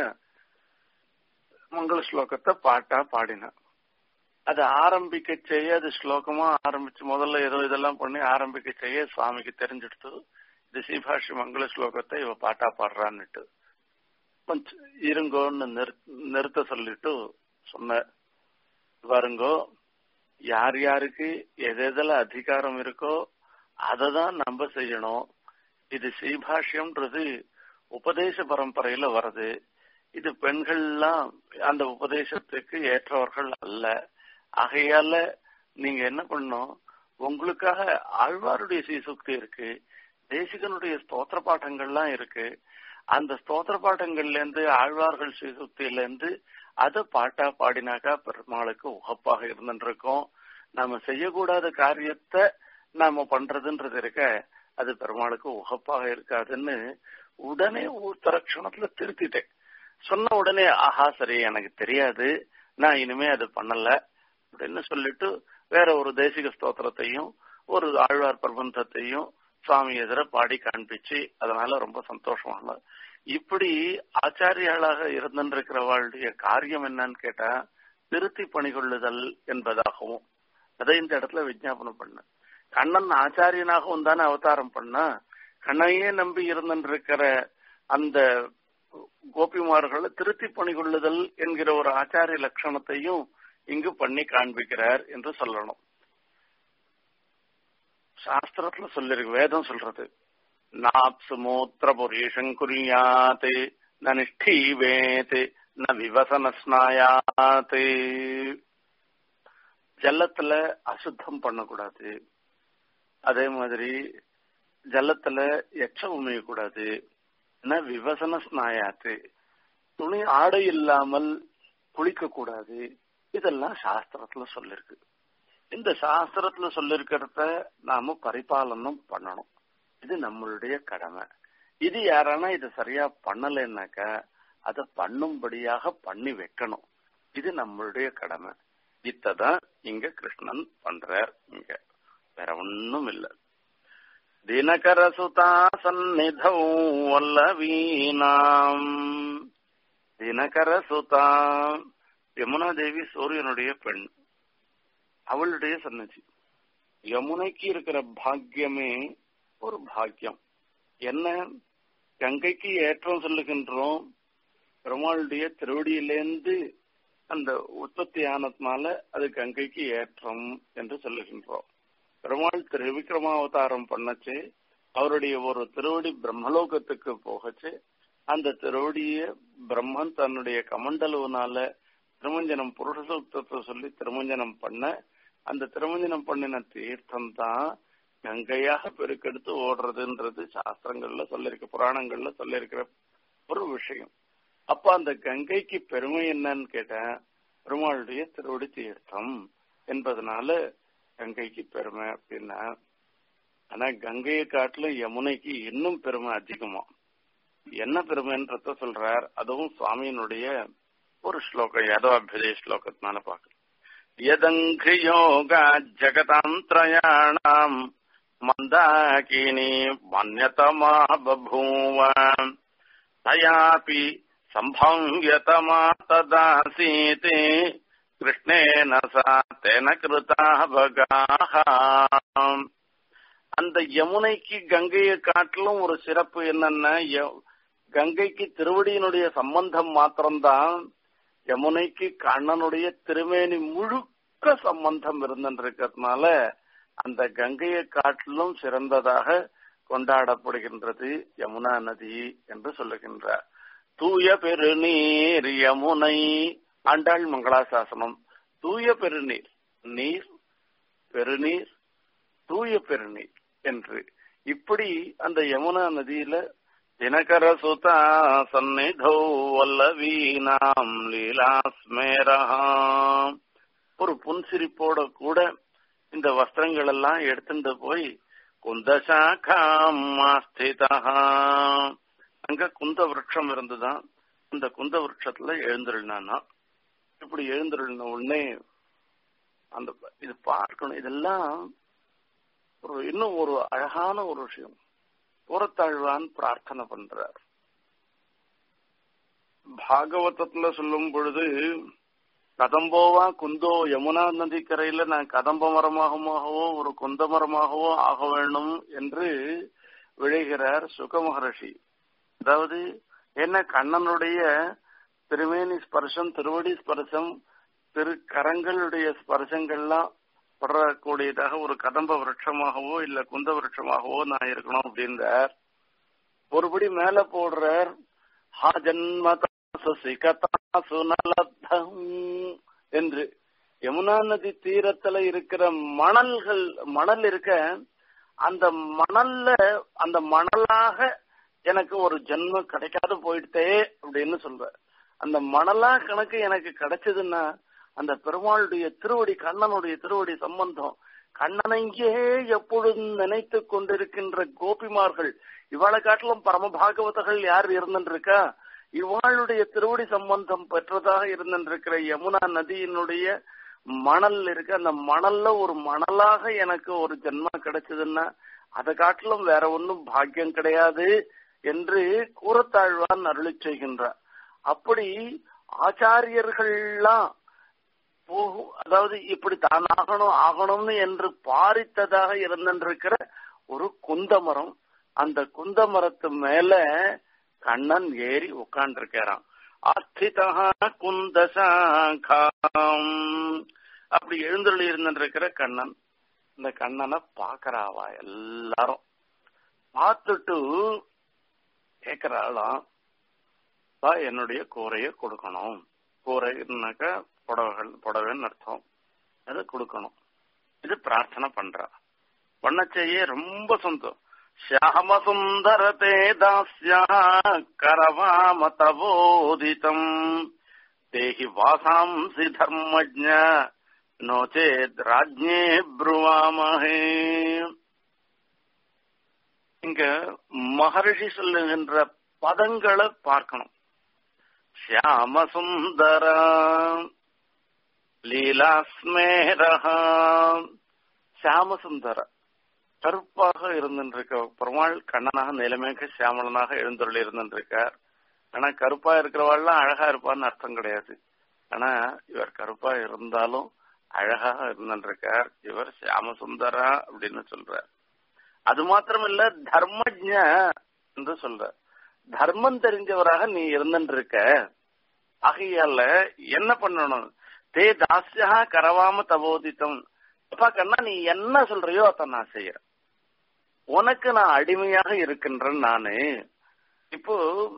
மங்கள ஸ்லோகத்தை பாட்டா பாடினேன் அது ஆரம்பிக்க செய்ய அது ஸ்லோகமா ஆரம்பிச்சு முதல்ல ஏதோ இதெல்லாம் பண்ணி ஆரம்பிக்க செய்ய சுவாமிக்கு தெரிஞ்சிடுத்து இது ஸ்ரீபாஷி மங்கள ஸ்லோகத்தை இவ பாட்டா பாடுறான்னுட்டு கொஞ்சம் இருங்கோன்னு நிறுத்த நிறுத்த சொல்லிட்டு சொன்ன பாருங்கோ யார் யாருக்கு எது எதுல அதிகாரம் இருக்கோ அதை தான் நம்ம செய்யணும் இது ஸ்ரீபாஷ்யம்ன்றது உபதேச பரம்பரையில வருது இது பெண்கள்லாம் அந்த உபதேசத்துக்கு ஏற்றவர்கள் அல்ல ஆகையால நீங்க என்ன பண்ணணும் உங்களுக்காக ஆழ்வாருடைய சீசுக்தி இருக்கு தேசிகனுடைய ஸ்தோத்திர பாட்டங்கள்லாம் இருக்கு அந்த ஸ்தோத்திர பாட்டங்கள்ல இருந்து ஆழ்வார்கள் ஸ்ரீசுக்தியில இருந்து அதை பாட்டா பாடினாக்கா பெருமாளுக்கு உகப்பாக இருந்துருக்கும் நாம செய்யக்கூடாத காரியத்தை நாம பண்றதுன்றது இருக்க அது பெருமாளுக்கு உகப்பாக இருக்காதுன்னு உடனே ஊத்தர க்ஷணத்துல திருத்திட்டேன் சொன்ன உடனே ஆஹா சரி எனக்கு தெரியாது நான் இனிமே அது பண்ணல அப்படின்னு சொல்லிட்டு வேற ஒரு தேசிக ஸ்தோத்திரத்தையும் ஒரு ஆழ்வார் பிரபந்தத்தையும் சுவாமி எதிர பாடி காண்பிச்சு அதனால ரொம்ப சந்தோஷமாக இப்படி ஆச்சாரியாளாக இருந்திருக்கிறவாளுடைய காரியம் என்னன்னு கேட்டா திருத்தி பணிகொள்ளுதல் என்பதாகவும் அதை இந்த இடத்துல விஜாபனம் பண்ண கண்ணன் ஆச்சாரியனாகவும் தானே அவதாரம் பண்ணா கண்ணையே நம்பி இருந்திருக்கிற அந்த கோபிமார்களை திருத்தி பணிகொள்ளுதல் என்கிற ஒரு ஆச்சாரிய லட்சணத்தையும் இங்கு பண்ணி காண்பிக்கிறார் என்று சொல்லணும் சாஸ்திரத்துல சொல்லிருக்கு வேதம் சொல்றது நாப்சு மூத்திர புரீஷம் குறியாத் ந நிஷ்டீவேத் ந விவசன ஸ்நாயாத் ஜலத்துல அசுத்தம் பண்ணக்கூடாது அதே மாதிரி ஜலத்துல எச்சம் உமையக்கூடாது ந விவசன ஸ்நாயாத்து துணி ஆடை இல்லாமல் குளிக்க கூடாது இதெல்லாம் சாஸ்திரத்துல சொல்லிருக்கு இந்த சாஸ்திரத்துல சொல்லிருக்கிறத நாம பரிபாலனம் பண்ணணும் இது நம்மளுடைய கடமை இது யாரானா இதை சரியா பண்ணலைன்னாக்கா அதை பண்ணும்படியாக பண்ணி வைக்கணும் இது நம்மளுடைய கடமை இத்ததான் இங்க கிருஷ்ணன் பண்றார் இங்க வேற ஒண்ணும் இல்ல தினகர சுதா சந்நிதௌ வல்லவீனாம் தினகர சுதா யமுனா தேவி சூரியனுடைய பெண் அவளுடைய சன்னதி யமுனைக்கு இருக்கிற பாக்கியமே ஒரு பாக்கியம் என்ன கங்கைக்கு ஏற்றம் சொல்லுகின்றோம் பெருமாளுடைய திருவடியிலேந்து அந்த உற்பத்தி ஆனதுனால அது கங்கைக்கு ஏற்றம் என்று சொல்லுகின்றோம் பெருமாள் திருவிக்ரமாவதாரம் பண்ணச்சு அவருடைய ஒரு திருவடி பிரம்மலோகத்துக்கு போகச்சு அந்த திருவடிய பிரம்மன் தன்னுடைய கமண்டலுவனால திருமஞ்சனம் புருஷ சூக்தத்தை சொல்லி திருமஞ்சனம் பண்ண அந்த திருமஞ்சனம் பண்ணின தீர்த்தம் தான் கங்கையாக பெருக்கெடுத்து ஓடுறதுன்றது சாஸ்திரங்கள்ல சொல்லிருக்க புராணங்கள்ல சொல்லிருக்கிற ஒரு விஷயம் அப்ப அந்த கங்கைக்கு பெருமை என்னன்னு கேட்டேன் பெருமாளுடைய திருவடி தீர்த்தம் என்பதனால கங்கைக்கு பெருமை அப்படின்னா ஆனா கங்கையை காட்டிலும் யமுனைக்கு இன்னும் பெருமை அதிகமா என்ன பெருமைன்றத சொல்றார் அதுவும் சுவாமியினுடைய ஒரு ஸ்லோகம் யதோபிதய ஸ்லோகத்தினால பார்க்க யதங்கியோகா ஜகதாந்திரயாணாம் மந்தாகினி மன்யதமா பபூவ தயாபி சம்பவ்யதமா ததாசீதே கிருஷ்ணேன சா தேன கிருதா பகாஹாம் அந்த யமுனைக்கு கங்கையை காட்டிலும் ஒரு சிறப்பு என்னன்னா கங்கைக்கு திருவடியினுடைய சம்பந்தம் மாத்திரம்தான் யமுனைக்கு கண்ணனுடைய திருமேனி முழுக்க சம்பந்தம் இருந்திருக்கிறதுனால அந்த கங்கையை காட்டிலும் சிறந்ததாக கொண்டாடப்படுகின்றது யமுனா நதி என்று சொல்லுகின்றார் தூய பெருநீர் யமுனை ஆண்டாள் மங்களாசாசனம் தூய பெருநீர் நீர் பெருநீர் தூய பெருநீர் என்று இப்படி அந்த யமுனா நதியில தினகர சுதா சந்நிதோ வல்லவீனாம் லீலாஸ்மேரஹாம் ஒரு புன்சிரிப்போட கூட இந்த வஸ்திரங்கள் எல்லாம் எடுத்துட்டு போய் குந்தசாக்காம் ஸ்திதா அங்க குந்த விரட்சம் இருந்துதான் அந்த குந்த விரட்சத்துல எழுந்திருந்தானா இப்படி எழுந்திருந்த உடனே அந்த இது பார்க்கணும் இதெல்லாம் ஒரு இன்னும் ஒரு அழகான ஒரு விஷயம் புறத்தாழ்வான் பிரார்த்தனை பண்றார் பாகவதத்துல சொல்லும் பொழுது கதம்போவா குந்தோ யமுனா நதி கரையில நான் கதம்ப மரமாகவோ ஒரு குந்த மரமாகவோ ஆக வேண்டும் என்று விழைகிறார் சுக மகர்ஷி அதாவது என்ன கண்ணனுடைய திருமேனி ஸ்பர்சம் திருவடி ஸ்பர்சம் திரு கரங்களுடைய ஸ்பர்சங்கள்லாம் படக்கூடியதாக ஒரு கதம்ப விரட்சமாகவோ இல்ல குந்த விரட்சமாகவோ நான் இருக்கணும் அப்படின்றார் ஒருபடி மேல போடுறார் ஹா ஜன்மதாசு சிகதாசு நலத்தம் என்று யமுனா நதி தீரத்துல இருக்கிற மணல்கள் மணல் இருக்க அந்த மணல்ல அந்த மணலாக எனக்கு ஒரு ஜென்மம் கிடைக்காது போயிட்டே அப்படின்னு சொல்ற அந்த மணலா கணக்கு எனக்கு கிடைச்சதுன்னா அந்த பெருமாளுடைய திருவடி கண்ணனுடைய திருவடி சம்பந்தம் கண்ணனையே எப்பொழுதும் நினைத்து கொண்டிருக்கின்ற கோபிமார்கள் இவாளை காட்டிலும் பரம பாகவதர்கள் யார் இருந்துருக்கா இவாளுடைய திருவடி சம்பந்தம் பெற்றதாக இருந்திருக்கிற யமுனா நதியினுடைய மணல் இருக்கு அந்த மணல்ல ஒரு மணலாக எனக்கு ஒரு ஜென்மா கிடைச்சதுன்னா அதை காட்டிலும் வேற ஒன்றும் பாக்கியம் கிடையாது என்று கூறத்தாழ்வான் அருளி செய்கின்றார் அப்படி ஆச்சாரியர்கள்லாம் போகும் அதாவது இப்படி தான் ஆகணும் ஆகணும்னு என்று பாரித்ததாக இருந்திருக்கிற ஒரு குந்தமரம் அந்த குந்தமரத்து மேல கண்ணன் ஏறி உட்கார்ந்துருக்கிறான் அஸ்திதா குந்தசாகாம் அப்படி எழுந்தருளி இருந்திருக்கிற கண்ணன் இந்த கண்ணனை பாக்குறாவா எல்லாரும் பார்த்துட்டு கேக்குறாளாம் என்னுடைய கூரைய கொடுக்கணும் கூரைனாக்கா புடவைகள் புடவைன்னு அர்த்தம் அது கொடுக்கணும் இது பிரார்த்தனை பண்றா பண்ண செய்ய ரொம்ப சொந்தம் ஷியாம சுந்தரதே தாஸ்யா கரவாம தவோதிதம் தேஹி வாசாம்சி தர்மஜ நோச்சேத் ராஜ்ஞே ப்ருவாமஹே இங்க மகர்ஷி சொல்லுகின்ற பதங்களை பார்க்கணும் ஷியாம சுந்தர லீலாஸ்மேரஹா ஷியாமசுந்தர கருப்பாக இருந்திருக்க பெருமாள் கண்ணனாக நிலைமைக்கு சியாமலனாக எழுந்தருள் இருந்திருக்கார் ஆனா கருப்பா இருக்கிறவாள்லாம் அழகா இருப்பான்னு அர்த்தம் கிடையாது ஆனா இவர் கருப்பா இருந்தாலும் அழகாக இருந்திருக்கார் இவர் சியாமசுந்தரா அப்படின்னு சொல்றார் அது மாத்திரம் இல்ல தர்மஜ என்று சொல்ற தர்மம் தெரிஞ்சவராக நீ இருந்துருக்க ஆகையால என்ன பண்ணணும் தே தாசியா கரவாம தபோதித்தம் அப்பா கண்ணா நீ என்ன சொல்றியோ அதை நான் செய்யறேன் உனக்கு நான் அடிமையாக இருக்கின்றேன் நானு இப்போ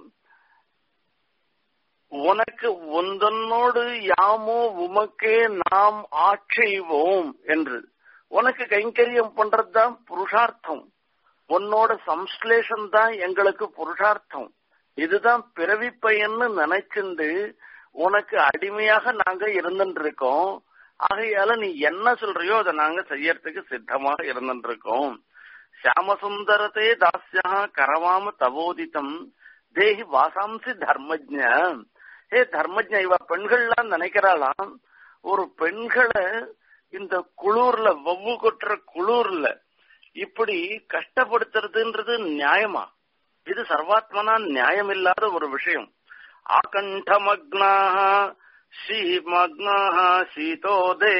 உனக்கு ஒன்றனோடு யாமோ உமக்கே நாம் ஆட்செய்வோம் என்று உனக்கு கைங்கரியம் பண்றதுதான் புருஷார்த்தம் உன்னோட சம்ஸ்லேஷன் தான் எங்களுக்கு புருஷார்த்தம் இதுதான் பிறவி பயன்னு நினைச்சிருந்து உனக்கு அடிமையாக நாங்க இருந்துட்டு இருக்கோம் ஆகையால நீ என்ன சொல்றியோ அதை நாங்க செய்யறதுக்கு சித்தமாக இருந்துட்டு இருக்கோம் சியாமசுந்தரத்தே தாஸ்யா கரவாம தவோதித்தம் தேஹி வாசாம்சி தர்மஜ்ஞ ஏ தர்மஜ்ஞ இவ பெண்கள்லாம் நினைக்கிறாளாம் ஒரு பெண்களை இந்த குளூர்ல வவ்வு கொட்டுற குளூர்ல இப்படி கஷ்டப்படுத்துறதுன்றது நியாயமா இது சர்வாத்மனா நியாயம் இல்லாத ஒரு விஷயம் ஆகண்டமக்னாக ஸ்ரீமக்னாக சீதோதே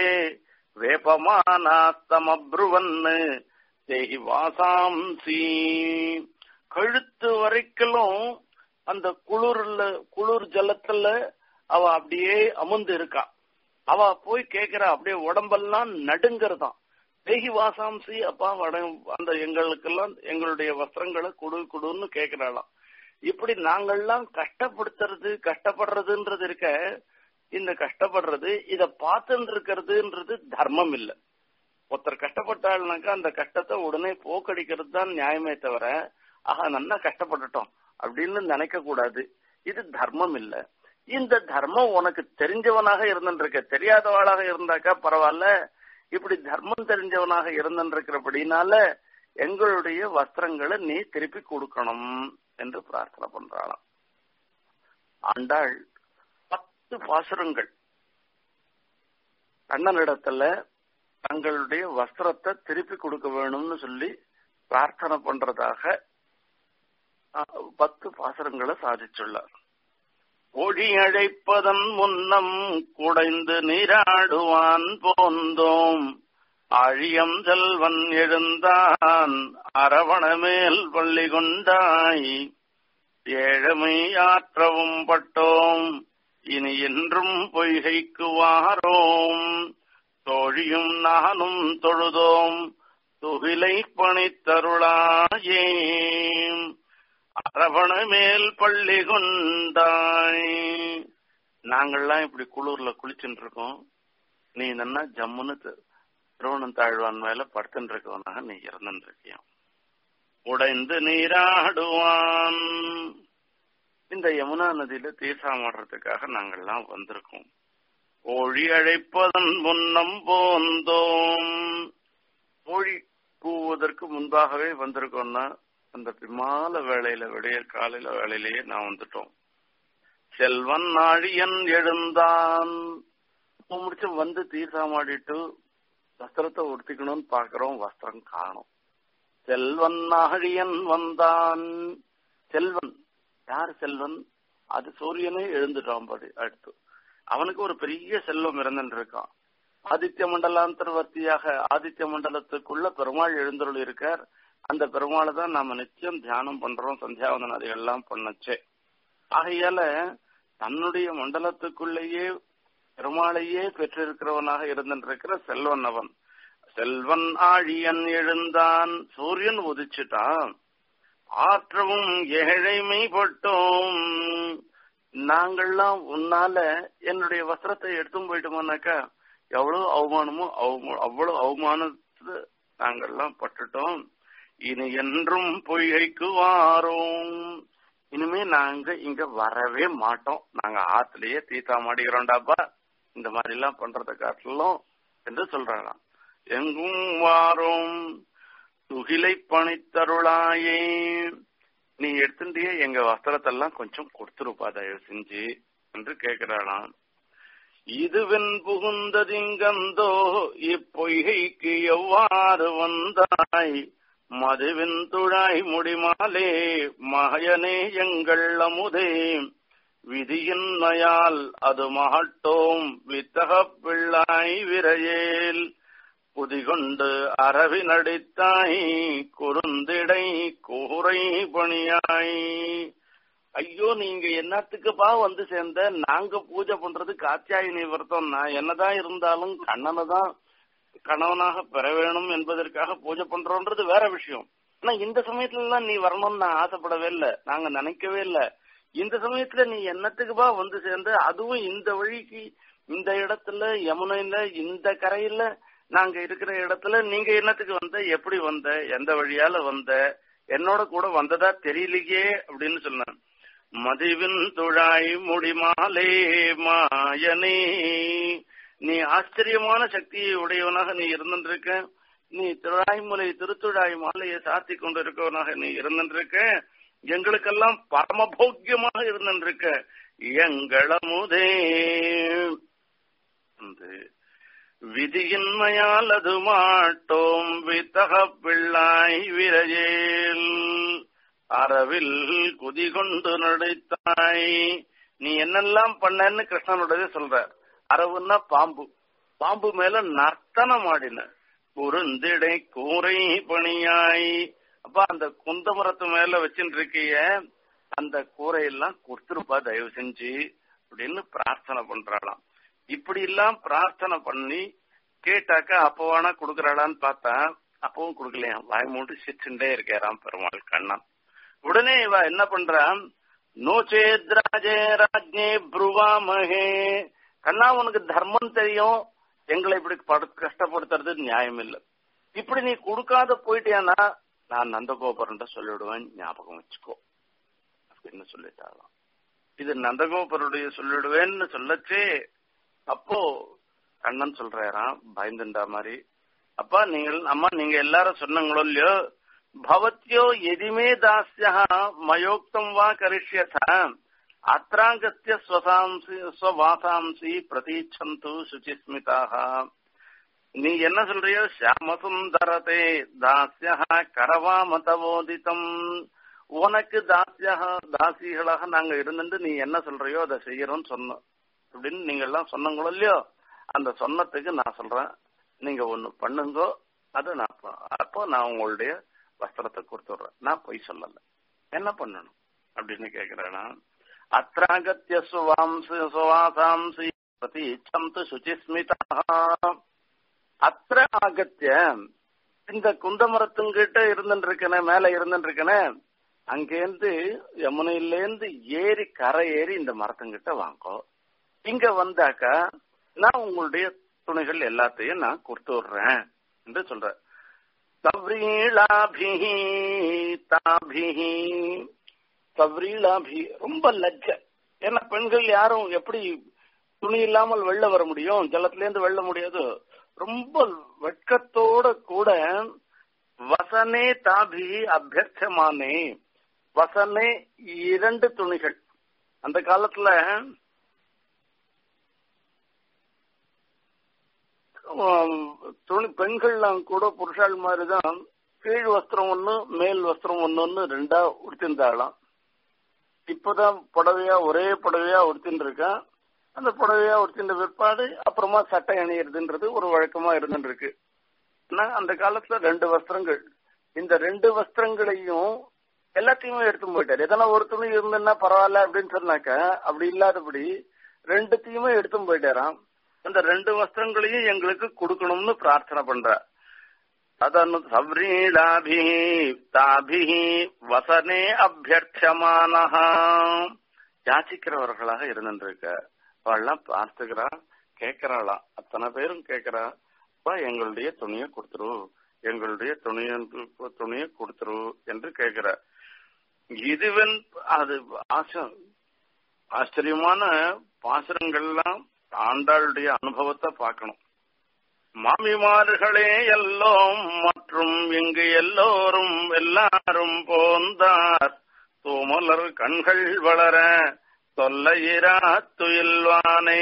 வேபமானாஸ்தமப்ருவன்னு தேகி வாசாம்சி கழுத்து வரைக்கும் அந்த குளிர்ல குளிர் ஜலத்துல அவ அப்படியே அமுந்து இருக்கா அவ போய் கேக்குறா அப்படியே உடம்பெல்லாம் நடுங்கிறதாம் தேகி வாசாம்சி அப்பா வட அந்த எங்களுக்கெல்லாம் எங்களுடைய வஸ்திரங்களை குடு குடுன்னு கேக்குறாளாம் இப்படி நாங்கள்லாம் கஷ்டப்படுத்துறது கஷ்டப்படுறதுன்றது இருக்க இந்த கஷ்டப்படுறது இத பார்த்துட்டு இருக்கிறதுன்றது தர்மம் இல்ல ஒருத்தர் கஷ்டப்பட்டாள்னாக்கா அந்த கஷ்டத்தை உடனே போக்கடிக்கிறது தான் நியாயமே தவிர ஆஹா நல்லா கஷ்டப்பட்டுட்டோம் அப்படின்னு நினைக்க கூடாது இது தர்மம் இல்ல இந்த தர்மம் உனக்கு தெரிஞ்சவனாக இருந்துருக்க தெரியாதவளாக இருந்தாக்கா பரவாயில்ல இப்படி தர்மம் தெரிஞ்சவனாக இருந்திருக்கிறபடினால எங்களுடைய வஸ்திரங்களை நீ திருப்பி கொடுக்கணும் என்று பிரார்த்தனை பண்றாளாம் ஆண்டாள் பத்து பாசுரங்கள் கண்ணனிடத்துல தங்களுடைய வஸ்திரத்தை திருப்பி கொடுக்க வேணும்னு சொல்லி பிரார்த்தனை பண்றதாக பத்து பாசுரங்களை சாதிச்சுள்ளார் ஒழி அழைப்பதன் முன்னம் குடைந்து நீராடுவான் போந்தோம் அழியம் செல்வன் எழுந்தான் அரவணமேல் பள்ளி கொண்டாய் ஏழமை ஆற்றவும் பட்டோம் இனி என்றும் பொய்கைக்கு வாரோம் தோழியும் நானும் தொழுதோம் துகிலை பணித்தருளாயே அரவண மேல் பள்ளி கொண்டாய் நாங்கள்லாம் இப்படி குளூர்ல குளிச்சுட்டு இருக்கோம் நீ என்ன ஜம்முன்னு திருவண்ணம் தாழ்வான் மேல படுத்துட்டு இருக்கவனாக நீ இறந்துட்டு இருக்கியா உடைந்து நீராடுவான் இந்த யமுனா நதியில தீர்த்தாமாடுறதுக்காக நாங்கள்லாம் வந்திருக்கோம் ஒழி அழைப்பதன் முன்னம் போந்தோம் மொழி கூவதற்கு முன்பாகவே வந்திருக்கோம்னா அந்த பிமால வேளையில விடிய காலையில வேளையிலேயே நான் வந்துட்டோம் செல்வன் நாழியன் எழுந்தான் முடிச்சு வந்து தீர்த்தாமாடிட்டு வஸ்திரத்தை உடுத்திக்கணும்னு பாக்குறோம் வஸ்திரம் காணும் செல்வன் நாழியன் வந்தான் செல்வன் யார் செல்வன் அது சூரியனே எழுந்துட்டான் படி அடுத்து அவனுக்கு ஒரு பெரிய செல்வம் இருந்துட்டு இருக்கான் ஆதித்ய மண்டலாந்தர்வர்த்தியாக ஆதித்ய மண்டலத்துக்குள்ள பெருமாள் எழுந்தருள் இருக்கார் அந்த பெருமாளை தான் நாம நிச்சயம் தியானம் பண்றோம் சந்தியாவந்தன் அதையெல்லாம் பண்ணச்சே ஆகையால தன்னுடைய மண்டலத்துக்குள்ளேயே பெருமாளையே பெற்றிருக்கிறவனாக இருந்திருக்கிற செல்வன் அவன் செல்வன் ஆழியன் எழுந்தான் சூரியன் உதிச்சுட்டான் ஆற்றவும் ஏழைமை பட்டோம் நாங்கள்லாம் உன்னால என்னுடைய வஸ்திரத்தை எடுத்தும் போயிட்டோம்னாக்கா எவ்வளவு அவமானமோ அவ்வளவு அவமானத்தை நாங்கள்லாம் பட்டுட்டோம் இனி என்றும் பொய்கைக்கு வாரோம் இனிமே நாங்க இங்க வரவே மாட்டோம் நாங்க ஆத்துலயே தீத்தா மாடிக்கிறோம்டாப்பா இந்த மாதிரி எல்லாம் பண்றத காட்டிலும் என்று சொல்றாங்களாம் எங்கும் வாரோம் துகிலை பணித்தருளாயே நீ எடுத்துட்டியே எங்க வஸ்திரத்தெல்லாம் கொஞ்சம் கொடுத்துருப்பா தயவு செஞ்சு என்று கேட்கிறாளாம் இதுவென் புகுந்ததிங்கந்தோ இப்பொய்கைக்கு எவ்வாறு வந்தாய் மதுவின் துழாய் முடிமாலே மகயனே எங்கள் அமுதே விதியின் மயால் அது மகட்டோம் வித்தக பிள்ளாய் விரையேல் புதிகொண்டு அரவி நடித்தாய் குறுந்திடை கூரை பணியாய் ஐயோ நீங்க என்னத்துக்குப்பா வந்து சேர்ந்த நாங்க பூஜை பண்றது காத்தியாயினி விரதம் நான் என்னதான் இருந்தாலும் கண்ணனை தான் கணவனாக பெற வேணும் என்பதற்காக பூஜை பண்றோன்றது வேற விஷயம் ஆனா இந்த சமயத்துல எல்லாம் நீ வரணும்னு நான் ஆசைப்படவே இல்லை நாங்க நினைக்கவே இல்லை இந்த சமயத்துல நீ என்னத்துக்குப்பா வந்து சேர்ந்த அதுவும் இந்த வழிக்கு இந்த இடத்துல யமுனையில இந்த கரையில நாங்க இருக்கிற இடத்துல நீங்க என்னத்துக்கு வந்த எப்படி வந்த எந்த வழியால வந்த என்னோட கூட வந்ததா தெரியலையே அப்படின்னு சொன்னான் மதிவின் துழாய் முடிமாலே மாயனே நீ ஆச்சரியமான சக்தியை உடையவனாக நீ இருந்திருக்க நீ திருழாய்மலை திருத்துழாய் மாலையை சாத்தி கொண்டு இருக்கவனாக நீ இருந்திருக்க எங்களுக்கெல்லாம் பரமபோக்கியமாக இருந்திருக்க எங்களமுதே வந்து விதியின்மையால் அது மாட்டோம் வித்தக பிள்ளாய் விரையேல் அறவில் குதி கொண்டு நடித்தாய் நீ என்னெல்லாம் பண்ணன்னு கிருஷ்ணனுடைய சொல்ற அரவுன்னா பாம்பு பாம்பு மேல நர்த்தனம் ஆடின குறுந்திடை கூரை பணியாய் அப்ப அந்த குந்தமரத்து மேல வச்சுட்டு இருக்கிய அந்த கூரையெல்லாம் கொடுத்துருப்பா தயவு செஞ்சு அப்படின்னு பிரார்த்தனை பண்றாளாம் இப்படி எல்லாம் பிரார்த்தனை பண்ணி கேட்டாக்கா அப்ப வேணா குடுக்கறாளான்னு பார்த்தா அப்பவும் குடுக்கலையா வாய் மூட்டு சிரிச்சுட்டே இருக்காராம் பெருமாள் கண்ணன் உடனே இவ என்ன பண்றான் நோச்சேத்ராஜே ராஜ்ஞே புருவாமகே கண்ணா உனக்கு தர்மம் தெரியும் எங்களை இப்படி படு- கஷ்டப்படுத்துறது நியாயம் இல்லை இப்படி நீ கொடுக்காத போயிட்டியானா நான் நந்தகோபுரன் சொல்லிடுவேன் ஞாபகம் வச்சுக்கோ அப்படின்னு சொல்லிட்டாராம் இது நந்தகோபருடைய சொல்லிடுவேன்னு சொல்லச்சே அப்போ கண்ணன் சொல்றாராம் பயந்துண்டா மாதிரி அப்பா நீங்கள் அம்மா நீங்க எல்லாரும் சொன்னங்களோ இல்லையோ பவத்யோ எதிமே தாஸ்யா மயோக்தம் வா கரிஷ்யத அத்ராங்கத்திய ஸ்வசாம்சி ஸ்வவாசாம்சி பிரதீட்சந்து சுச்சிஸ்மிதாக நீ என்ன சொல்றியோ சியாமசுந்தரதே தாஸ்யா கரவாமதவோதிதம் உனக்கு தாசியாக தாசிகளாக நாங்க இருந்துட்டு நீ என்ன சொல்றியோ அதை செய்யறோம்னு சொன்னோம் அப்படின்னு நீங்க எல்லாம் சொன்னங்களோ இல்லையோ அந்த சொன்னதுக்கு நான் சொல்றேன் நீங்க ஒண்ணு பண்ணுங்கோ அது நான் ப- அப்போ நான் உங்களுடைய வஸ்திரத்தை கொடுத்துடுறேன் நான் பொய் சொல்லல என்ன பண்ணணும் அப்படின்னு கேக்குறேன்னா அத்ராகத்திய சுவாம்சி சுவாசாம்சி பிரதீட்சம் சுச்சிஸ்மிதா அத்திர ஆகத்திய இந்த குந்தமரத்துங்கிட்ட இருந்துட்டு இருக்கனே மேல இருந்துட்டு இருக்கனே அங்கேருந்து யமுனையிலேருந்து ஏறி கரை ஏறி இந்த மரத்துங்கிட்ட வாங்கோ இங்க வந்தாக்கா நான் உங்களுடைய துணிகள் எல்லாத்தையும் நான் கொடுத்து விடுறேன் என்று சொல்ற சவ்ரீளாபிஹி தாபிஹி சவ்ரீளாபி ரொம்ப லஜ்ஜ ஏன்னா பெண்கள் யாரும் எப்படி துணி இல்லாமல் வெளில வர முடியும் ஜலத்துல இருந்து வெளில முடியாது ரொம்ப வெட்கத்தோட கூட வசனே தாபி அபியர்த்தமானே வசனே இரண்டு துணிகள் அந்த காலத்துல ஆம், துணி பெண்கள்லாம் கூட புருஷாள் மாதிரிதான் கீழ் வஸ்திரம் ஒண்ணு மேல் வஸ்திரம் ஒண்ணு ரெண்டா உடுத்திருந்தாளாம் இப்பதான் புடவையா ஒரே புடவையா உடுத்தின்னு இருக்கான் அந்த புடவையா உடுத்தின்ற பிற்பாடு அப்புறமா சட்டை அணியறதுன்றது ஒரு வழக்கமா இருந்துட்டு இருக்கு ஆனா அந்த காலத்துல ரெண்டு வஸ்திரங்கள் இந்த ரெண்டு வஸ்திரங்களையும் எல்லாத்தையுமே எடுத்து போயிட்டாரு எதனா ஒரு துணி இருந்ததுன்னா பரவாயில்ல அப்படின்னு சொன்னாக்க அப்படி இல்லாதபடி ரெண்டுத்தையுமே எடுத்து போயிட்டாராம் அந்த ரெண்டு வஸ்திரங்களையும் எங்களுக்கு கொடுக்கணும்னு பிரார்த்தனை பண்ற அதனு சவ்ரீளாபி தாபி வசனே அபியர்த்தமானஹா யாச்சிக்கிறவர்களாக இருந்துருக்க அவள்லாம் பார்த்துக்கிறா கேட்கறாளாம் அத்தனை பேரும் கேட்கறா அப்பா எங்களுடைய துணியை கொடுத்துரு எங்களுடைய துணிய துணியை கொடுத்துரு என்று கேட்கிற இதுவன் அது ஆச ஆச்சரியமான பாசுரங்கள்லாம் ஆண்டாளுடைய அனுபவத்தை பார்க்கணும் மாமிமார்களே எல்லோம் மற்றும் இங்கு எல்லோரும் எல்லாரும் போந்தார் தூமலர் கண்கள் வளர தொல்லையிரா துயில்வானே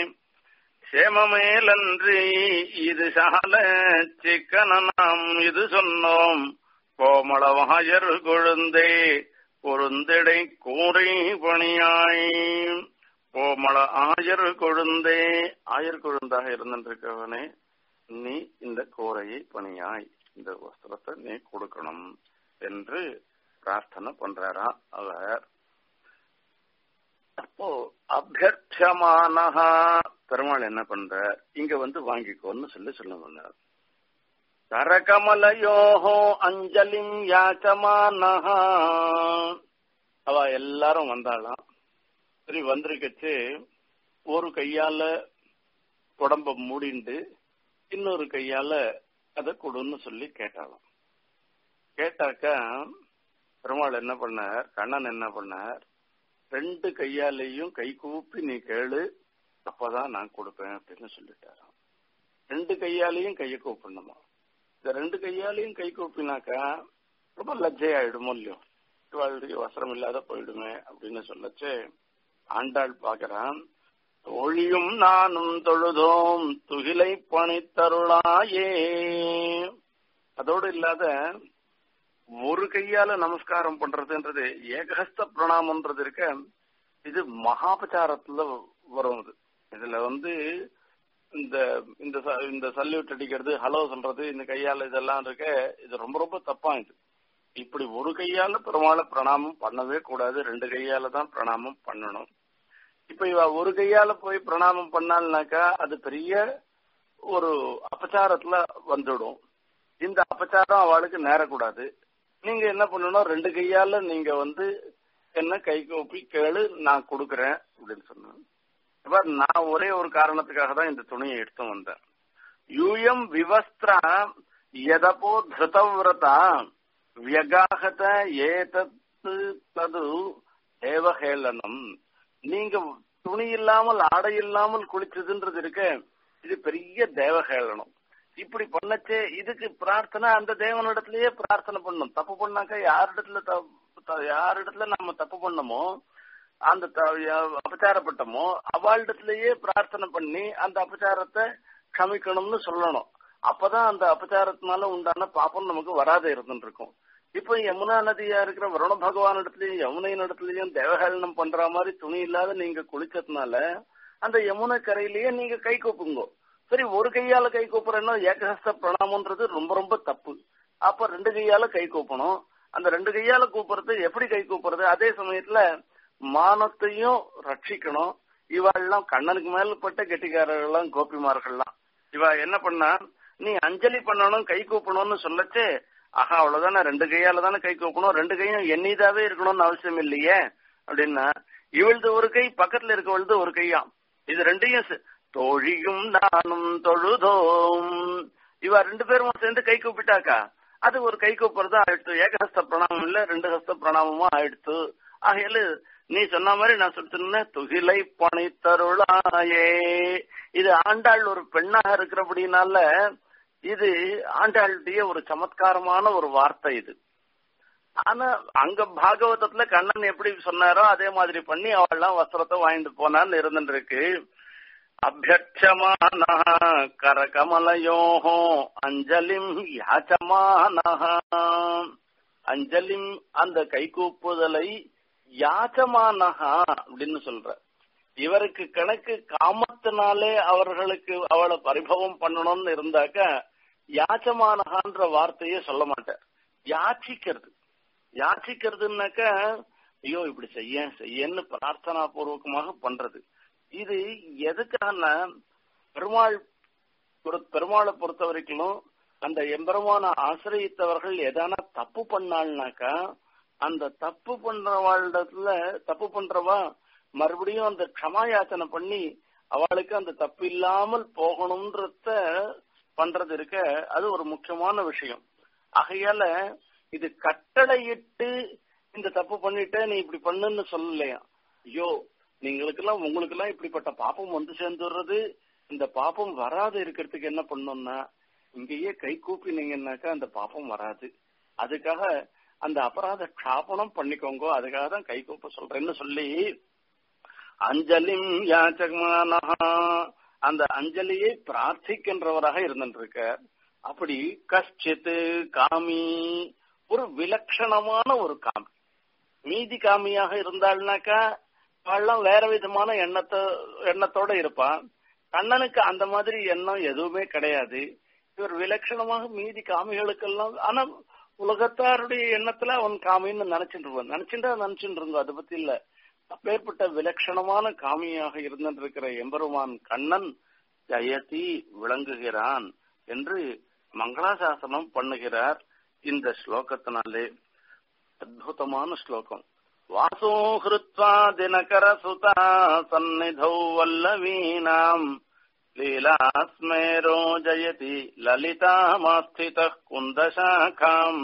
சேமமேலன்றி இது சால சிக்கன நாம் இது சொன்னோம் கோமளவாயர் கொழுந்தே பொருந்திடை கூரை பணியாய் கோமள ஆயர் கொழுந்தே ஆயர் கொழுந்தாக இருந்திருக்கவனே நீ இந்த கோரையை பணியாய் இந்த வஸ்திரத்தை நீ கொடுக்கணும் என்று பிரார்த்தனை பண்றாரா அவர் அப்போ அபியர்த்தமானஹா பெருமாள் என்ன பண்ற இங்க வந்து வாங்கிக்கோன்னு சொல்லி சொல்ல வந்தார் கரகமலயோஹோ அஞ்சலிம் யாச்சமானஹா அவ எல்லாரும் வந்தாளாம் சரி வந்திருக்கச்சு ஒரு கையால உடம்ப மூடிண்டு இன்னொரு கையால அதை கொடுன்னு சொல்லி கேட்டாளாம் கேட்டாக்கா பெருமாள் என்ன பண்ணார் கண்ணன் என்ன பண்ணார் ரெண்டு கையாலேயும் கை கூப்பி நீ கேளு அப்பதான் நான் கொடுப்பேன் அப்படின்னு சொல்லிட்டாராம் ரெண்டு கையாலேயும் கையை கூப்பிடணுமா இந்த ரெண்டு கையாலையும் கை கூப்பினாக்கா ரொம்ப லஜ்ஜையாயிடுமோ இல்லையோ இவாளுடைய வசரம் இல்லாத போயிடுமே அப்படின்னு சொல்லச்சு ஆண்டாள் பாக்குறான் ஒளியும் நானும் தொழுதோம் துகிலை பணித்தருளாயே அதோடு இல்லாத ஒரு கையால நமஸ்காரம் பண்றதுன்றது ஏகஹஸ்த பிரணாமன்றது இருக்க இது மகாபச்சாரத்துல வரும் இது இதுல வந்து இந்த இந்த ச- இந்த சல்யூட் அடிக்கிறது ஹலோ சொல்றது இந்த கையால இதெல்லாம் இருக்க இது ரொம்ப ரொம்ப தப்பா இது இப்படி ஒரு கையால பெருமாளை பிரணாமம் பண்ணவே கூடாது ரெண்டு கையால தான் பிரணாமம் பண்ணணும் இப்ப இவ ஒரு கையால போய் பிரணாமம் பண்ணால்னாக்கா அது பெரிய ஒரு அபச்சாரத்துல வந்துடும் இந்த அபச்சாரம் அவளுக்கு நேரக்கூடாது நீங்க என்ன பண்ணணும் ரெண்டு கையால நீங்க வந்து என்ன கை கூப்பி கேளு நான் கொடுக்கறேன் அப்படின்னு சொன்னேன் இப்ப நான் ஒரே ஒரு காரணத்துக்காக தான் இந்த துணியை எடுத்து வந்தேன் யூயம் விவஸ்திரா எதப்போ திருதவிரதா வியகாகத ஏதத்து தது தேவஹேளனம் நீங்க துணி இல்லாமல் ஆடை இல்லாமல் குளிச்சதுன்றது இருக்க இது பெரிய தேவஹேளனம் இப்படி பண்ணச்சே இதுக்கு பிரார்த்தனை அந்த தேவனிடத்திலேயே பிரார்த்தனை பண்ணும் தப்பு பண்ணாக்கா யாரிடத்துல தப்பு- த- யாரிடத்துல நம்ம தப்பு பண்ணமோ அந்த த- யா- அபச்சாரப்பட்டமோ அவளிடத்திலேயே பிரார்த்தனை பண்ணி அந்த அபச்சாரத்தை க்ஷமிக்கணும்னு சொல்லணும் அப்பதான் அந்த அபச்சாரத்தினால உண்டான பாப்பம் நமக்கு வராத இருந்துட்டு இருக்கும் இப்போ யமுனா நதியா இருக்கிற வருண பகவான் இடத்துலயும் யமுனையின் இடத்துலயும் தேவஹேளனம் பண்ற மாதிரி துணி இல்லாத நீங்க குளிச்சதுனால அந்த யமுனை கரையிலேயே நீங்க கை கூப்புங்க சரி ஒரு கையால கை கூப்புறேன்னா ஏகஹஸ்த பிரணாமன்றது ரொம்ப ரொம்ப தப்பு அப்ப ரெண்டு கையால கை கூப்பணும் அந்த ரெண்டு கையால கூப்புறது எப்படி கை கூப்புறது அதே சமயத்துல மானத்தையும் ரட்சிக்கணும் இவாள்லாம் கண்ணனுக்கு மேல்பட்ட கெட்டிக்காரர்கள்லாம் கோபிமார்கள்லாம் இவ என்ன பண்ணா நீ அஞ்சலி பண்ணணும் கை கூப்பணும்னு சொல்லச்சே ஆஹா அவ்வளவுதானே ரெண்டு கையால தானே கை கூப்பணும் ரெண்டு கையும் எண்ணிதாவே இருக்கணும்னு அவசியம் இல்லையே அப்படின்னா இவளது ஒரு கை பக்கத்துல இருக்கவளது ஒரு கையா இது ரெண்டையும் சே- தோழியும் நானும் தொழுதோம் இவ ரெண்டு பேரும் சேர்ந்து கை கூப்பிட்டாக்கா அது ஒரு கை கூப்புறது ஆயிடுத்து ஏகஹஸ்த பிரணாமம் இல்ல ரெண்டு ஹஸ்த பிரணாமமும் ஆயிடுத்து ஆகையால நீ சொன்ன மாதிரி நான் சொல்லிட்டு துகிலை பணித்தருளாயே இது ஆண்டாள் ஒரு பெண்ணாக இருக்கிறபடினால இது ஆண்டாளுடைய ஒரு சமத்காரமான ஒரு வார்த்தை இது ஆனா அங்க பாகவதத்துல கண்ணன் எப்படி சொன்னாரோ அதே மாதிரி பண்ணி அவள்லாம் வஸ்திரத்தை வாங்கிட்டு போனான்னு இருந்துட்டு இருக்கு அபியட்சமான கரகமலயோஹோ அஞ்சலிம் யாச்சமான அஞ்சலிம் அந்த கைகூப்புதலை யாச்சமானஹா அப்படின்னு சொல்ற இவருக்கு கணக்கு காமத்தினாலே அவர்களுக்கு அவளை பரிபவம் பண்ணணும்னு இருந்தாக்க யாச்சமானஹான்ற வார்த்தையே சொல்ல மாட்டார் யாச்சிக்கிறது யாச்சிக்கிறதுனாக்க ஐயோ இப்படி செய்ய செய்யன்னு பிரார்த்தனா பூர்வகமாக பண்றது இது எதுக்கான பெருமாள் பொறு- பெருமாளை பொறுத்த வரைக்கும் அந்த எம்பெருமான ஆசிரியத்தவர்கள் எதானா தப்பு பண்ணாள்னாக்கா அந்த தப்பு பண்றவாளிடத்துல தப்பு பண்றவா மறுபடியும் அந்த க்ஷமா யாச்சனை பண்ணி அவளுக்கு அந்த தப்பு இல்லாமல் போகணும்ன்றத பண்றது இருக்க அது ஒரு முக்கியமான விஷயம் ஆகையால இது கட்டளையிட்டு இந்த தப்பு பண்ணிட்ட நீ இப்படி பண்ணுன்னு சொல்லலையா ஐயோ நீங்களுக்கெல்லாம் உங்களுக்கெல்லாம் இப்படிப்பட்ட பாப்பம் வந்து சேர்ந்துடுறது இந்த பாப்பம் வராது இருக்கிறதுக்கு என்ன பண்ணணும்னா இங்கேயே கை கூப்பினீங்கன்னாக்கா அந்த பாப்பம் வராது அதுக்காக அந்த அபராத க்ஷாபனம் பண்ணிக்கோங்க அதுக்காக தான் கை கூப்ப சொல்றேன்னு சொல்லி அஞ்சலிம் யாச்சகமானஹா அந்த அஞ்சலியை பிரார்த்திக்கின்றவராக இருந்துட்டு அப்படி கஷ்டித்து காமி ஒரு விலட்சணமான ஒரு காமி மீதி காமியாக இருந்தாள்னாக்கா அவள்லாம் வேற விதமான எண்ணத்தை எண்ணத்தோட இருப்பான் கண்ணனுக்கு அந்த மாதிரி எண்ணம் எதுவுமே கிடையாது இவர் விலட்சணமாக மீதி காமிகளுக்கெல்லாம் ஆனா உலகத்தாருடைய எண்ணத்துல அவன் காமின்னு நினைச்சிட்டு இருப்பான் நினைச்சுட்டா நினைச்சுட்டு இருந்தோம் அதை பத்தி இல்ல அப்பேற்பட்ட விலட்சணமான காமியாக இருந்திருக்கிற எம்பெருமான் கண்ணன் ஜெயதி விளங்குகிறான் என்று மங்களாசாசனம் பண்ணுகிறார் இந்த ஸ்லோகத்தினாலே அற்புதமான ஸ்லோகம் வாசோ ஹிருத்வா தினகர சுதா சந்நிதௌ வல்லவீனாம் லீலாஸ்மேரோ ஜயதி லலிதாமாஸ்திதः குந்தசாखाम्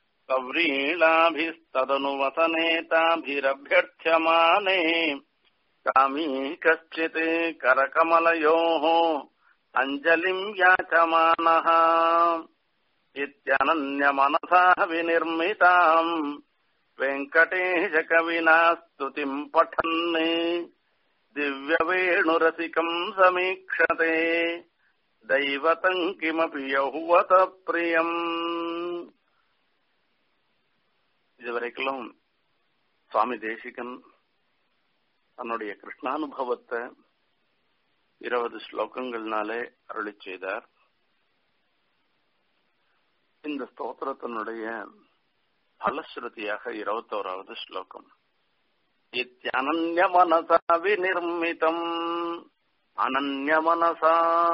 कव्रीणाभिस्तदनुवसनेताभिरभ्यर्थ्यमाने कामी कश्चित् करकमलयोः अञ्जलिम् याचमानः इत्यनन्यमनसा विनिर्मिताम् वेङ्कटेशकविना स्तुतिम् पठन् दिव्यवेणुरसिकम् समीक्षते दैवतम् किमपि यौवत प्रियम् இதுவரைக்கும் சுவாமி தேசிகன் தன்னுடைய கிருஷ்ணானுபவத்தை இருபது ஸ்லோகங்கள்னாலே அருளி செய்தார் இந்த ஸ்தோத்திரத்தினுடைய பலஸ்ருதியாக இருபத்தோராவது ஸ்லோகம் இத்தியனன்ய மனசா விநிர்மிதம் அனன்ய மனசா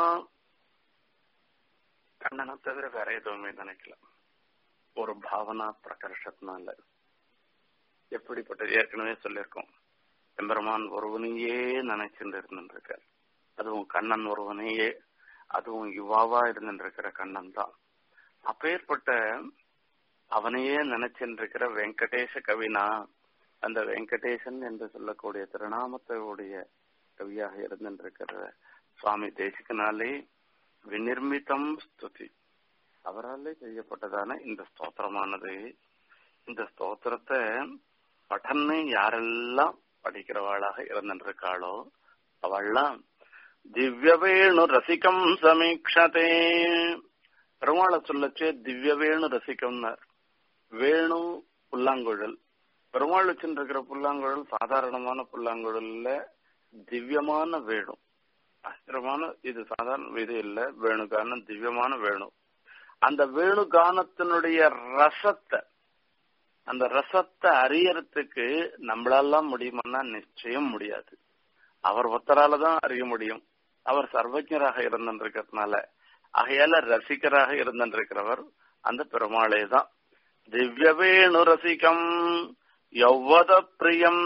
கண்ணனை தவிர வேற எதுவுமே நினைக்கல ஒரு பாவனா பிரகர்ஷத்தினால எப்படிப்பட்ட ஏற்கனவே சொல்லியிருக்கோம் எம்பெருமான் ஒருவனையே நினைச்சுட்டு இருந்துருக்கார் அதுவும் கண்ணன் ஒருவனையே அதுவும் யுவாவா இருந்துருக்கிற கண்ணன் தான் அப்பேற்பட்ட அவனையே நினைச்சுருக்கிற வெங்கடேச கவினா அந்த வெங்கடேசன் என்று சொல்லக்கூடிய திருநாமத்தோடைய கவியாக இருந்திருக்கிற சுவாமி தேசிகனாலே விநிர்மிதம் ஸ்துதி அவராலே செய்யப்பட்டதான இந்த ஸ்தோத்திரமானது இந்த ஸ்தோத்திரத்தை பட்டன்னு யாரெல்லாம் படிக்கிறவாளாக இருந்திருக்காளோ அவள்லாம் திவ்யவேணு ரசிகம் சமீக்ஷதே பெருமாளை சொல்லச்சே திவ்யவேணு ரசிகம்னார் வேணு புல்லாங்குழல் பெருமாள் வச்சுருக்கிற புல்லாங்குழல் சாதாரணமான புல்லாங்குழல்ல திவ்யமான வேணு அஸ்திரமான இது சாதாரண இது இல்ல வேணுகானம் திவ்யமான வேணு அந்த வேணுகானத்தினுடைய ரசத்தை அந்த ரசத்தை அறியறதுக்கு நம்மளாலாம் முடியுமான்னா நிச்சயம் முடியாது அவர் ஒத்தரால தான் அறிய முடியும் அவர் சர்வஜராக இருந்திருக்கிறதுனால ஆகையால ரசிகராக இருந்திருக்கிறவர் அந்த பெருமாளே தான் திவ்யவேணு ரசிகம் யௌவத பிரியம்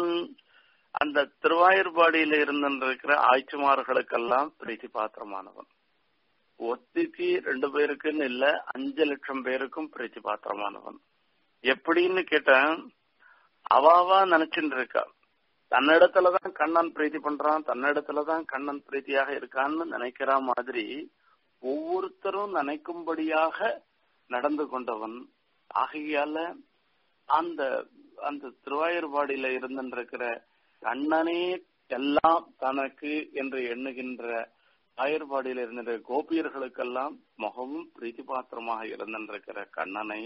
அந்த திருவாயூர்பாடியில இருந்திருக்கிற ஆய்ச்சிமார்களுக்கெல்லாம் பிரீத்தி பாத்திரமானவன் ஒத்திக்கு ரெண்டு பேருக்குன்னு இல்ல அஞ்சு லட்சம் பேருக்கும் பிரீத்தி பாத்திரமானவன் எப்படின்னு கேட்டேன் அவாவா நினைச்சுட்டு இருக்கா தன்னிடத்துலதான் கண்ணன் பிரீத்தி பண்றான் தன்னிடத்துலதான் கண்ணன் பிரீத்தியாக இருக்கான்னு நினைக்கிற மாதிரி ஒவ்வொருத்தரும் நினைக்கும்படியாக நடந்து கொண்டவன் ஆகையால அந்த அந்த திருவாயூர்பாடியில இருந்திருக்கிற கண்ணனே எல்லாம் தனக்கு என்று எண்ணுகின்ற ஆயர்பாடியில் இருந்த கோபியர்களுக்கெல்லாம் முகமும் பிரீத்தி பாத்திரமாக இருந்திருக்கிற கண்ணனை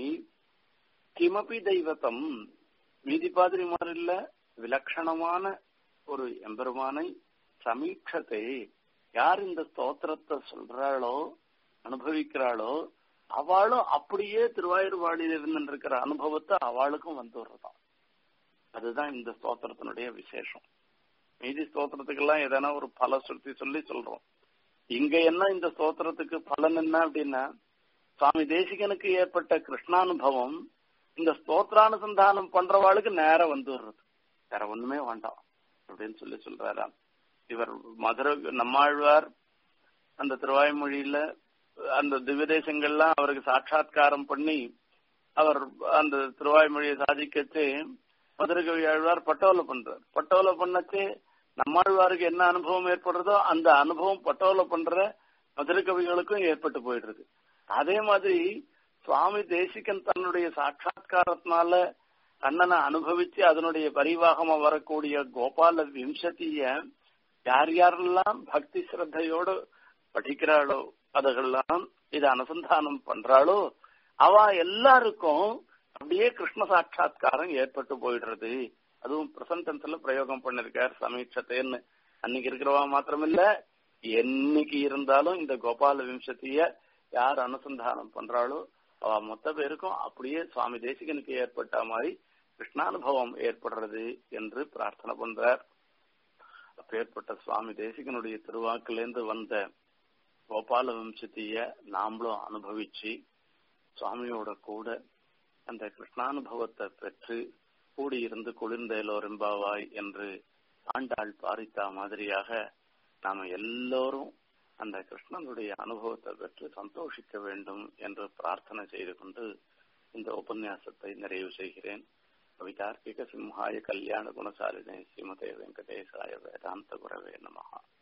கிமபி தெய்வத்தம் மீதி பாதிரி மாதிரி இல்ல விலட்சணமான ஒரு எம்பெருமானை சமீட்சத்தை யார் இந்த ஸ்தோத்திரத்தை சொல்றாளோ அனுபவிக்கிறாளோ அவளும் அப்படியே திருவாயூர்வாடியில் இருந்திருக்கிற அனுபவத்தை அவளுக்கும் வந்து வர்றதாம் அதுதான் இந்த ஸ்தோத்திரத்தினுடைய விசேஷம் மீதி ஸ்தோத்திரத்துக்கெல்லாம் எதனா ஒரு பல சுருத்தி சொல்லி சொல்றோம் இங்க என்ன இந்த ஸ்தோத்திரத்துக்கு பலன் என்ன அப்படின்னா சுவாமி தேசிகனுக்கு ஏற்பட்ட கிருஷ்ணானுபவம் இந்த ஸ்தோத்திரானுசந்தானம் பண்றவாளுக்கு நேரம் வந்து வர்றது வேற ஒண்ணுமே வேண்டாம் அப்படின்னு சொல்லி சொல்றாராம் இவர் மதுரை நம்மாழ்வார் அந்த திருவாய்மொழியில அந்த திவ்ய தேசங்கள்லாம் அவருக்கு சாட்சா்காரம் பண்ணி அவர் அந்த திருவாய்மொழியை சாதிக்கச்சு மதுரை கவி ஆழ்வார் பட்டோலை பண்றார் பட்டோலை பண்ணச்சு நம்மாழ்வாருக்கு என்ன அனுபவம் ஏற்படுறதோ அந்த அனுபவம் பட்டோலை பண்ற மதுரை கவிகளுக்கும் ஏற்பட்டு போயிடுறது அதே மாதிரி சுவாமி தேசிகன் தன்னுடைய சாட்சா்காரத்தினால கண்ணனை அனுபவிச்சு அதனுடைய பரிவாகமா வரக்கூடிய கோபால விம்சதிய யார் யாரெல்லாம் பக்தி ஸ்ரத்தையோடு படிக்கிறாளோ அதுகெல்லாம் இதை அனுசந்தானம் பண்றாளோ அவ எல்லாருக்கும் அப்படியே கிருஷ்ண சாட்சா்காரம் ஏற்பட்டு போயிடுறது அதுவும் பிரசன்டென்ஸ்ல பிரயோகம் பண்ணிருக்கார் சமீட்சத்தைன்னு அன்னைக்கு இருக்கிறவா மாத்திரமில்ல என்னைக்கு இருந்தாலும் இந்த கோபால விம்சத்திய யார் அனுசந்தானம் பண்றாளோ அவ மொத்த பேருக்கும் அப்படியே சுவாமி தேசிகனுக்கு ஏற்பட்ட மாதிரி கிருஷ்ணானுபவம் ஏற்படுறது என்று பிரார்த்தனை பண்றார் அப்பேற்பட்ட சுவாமி தேசிகனுடைய திருவாக்கிலேருந்து வந்த கோபால வம்சத்திய நாமளும் அனுபவிச்சு சுவாமியோட கூட அந்த கிருஷ்ணானுபவத்தை பெற்று கூடியிருந்து குளிர்ந்தேலோரெம்பாவாய் என்று ஆண்டாள் பாரித்தா மாதிரியாக நாம எல்லோரும் அந்த கிருஷ்ணனுடைய அனுபவத்தை பெற்று சந்தோஷிக்க வேண்டும் என்று பிரார்த்தனை செய்து கொண்டு இந்த உபன்யாசத்தை நிறைவு செய்கிறேன் கவிதார்க்கிக சிம்ஹாய கல்யாண குணசாலினே ஸ்ரீமதே வெங்கடேசாய வேதாந்த குரவே நமகா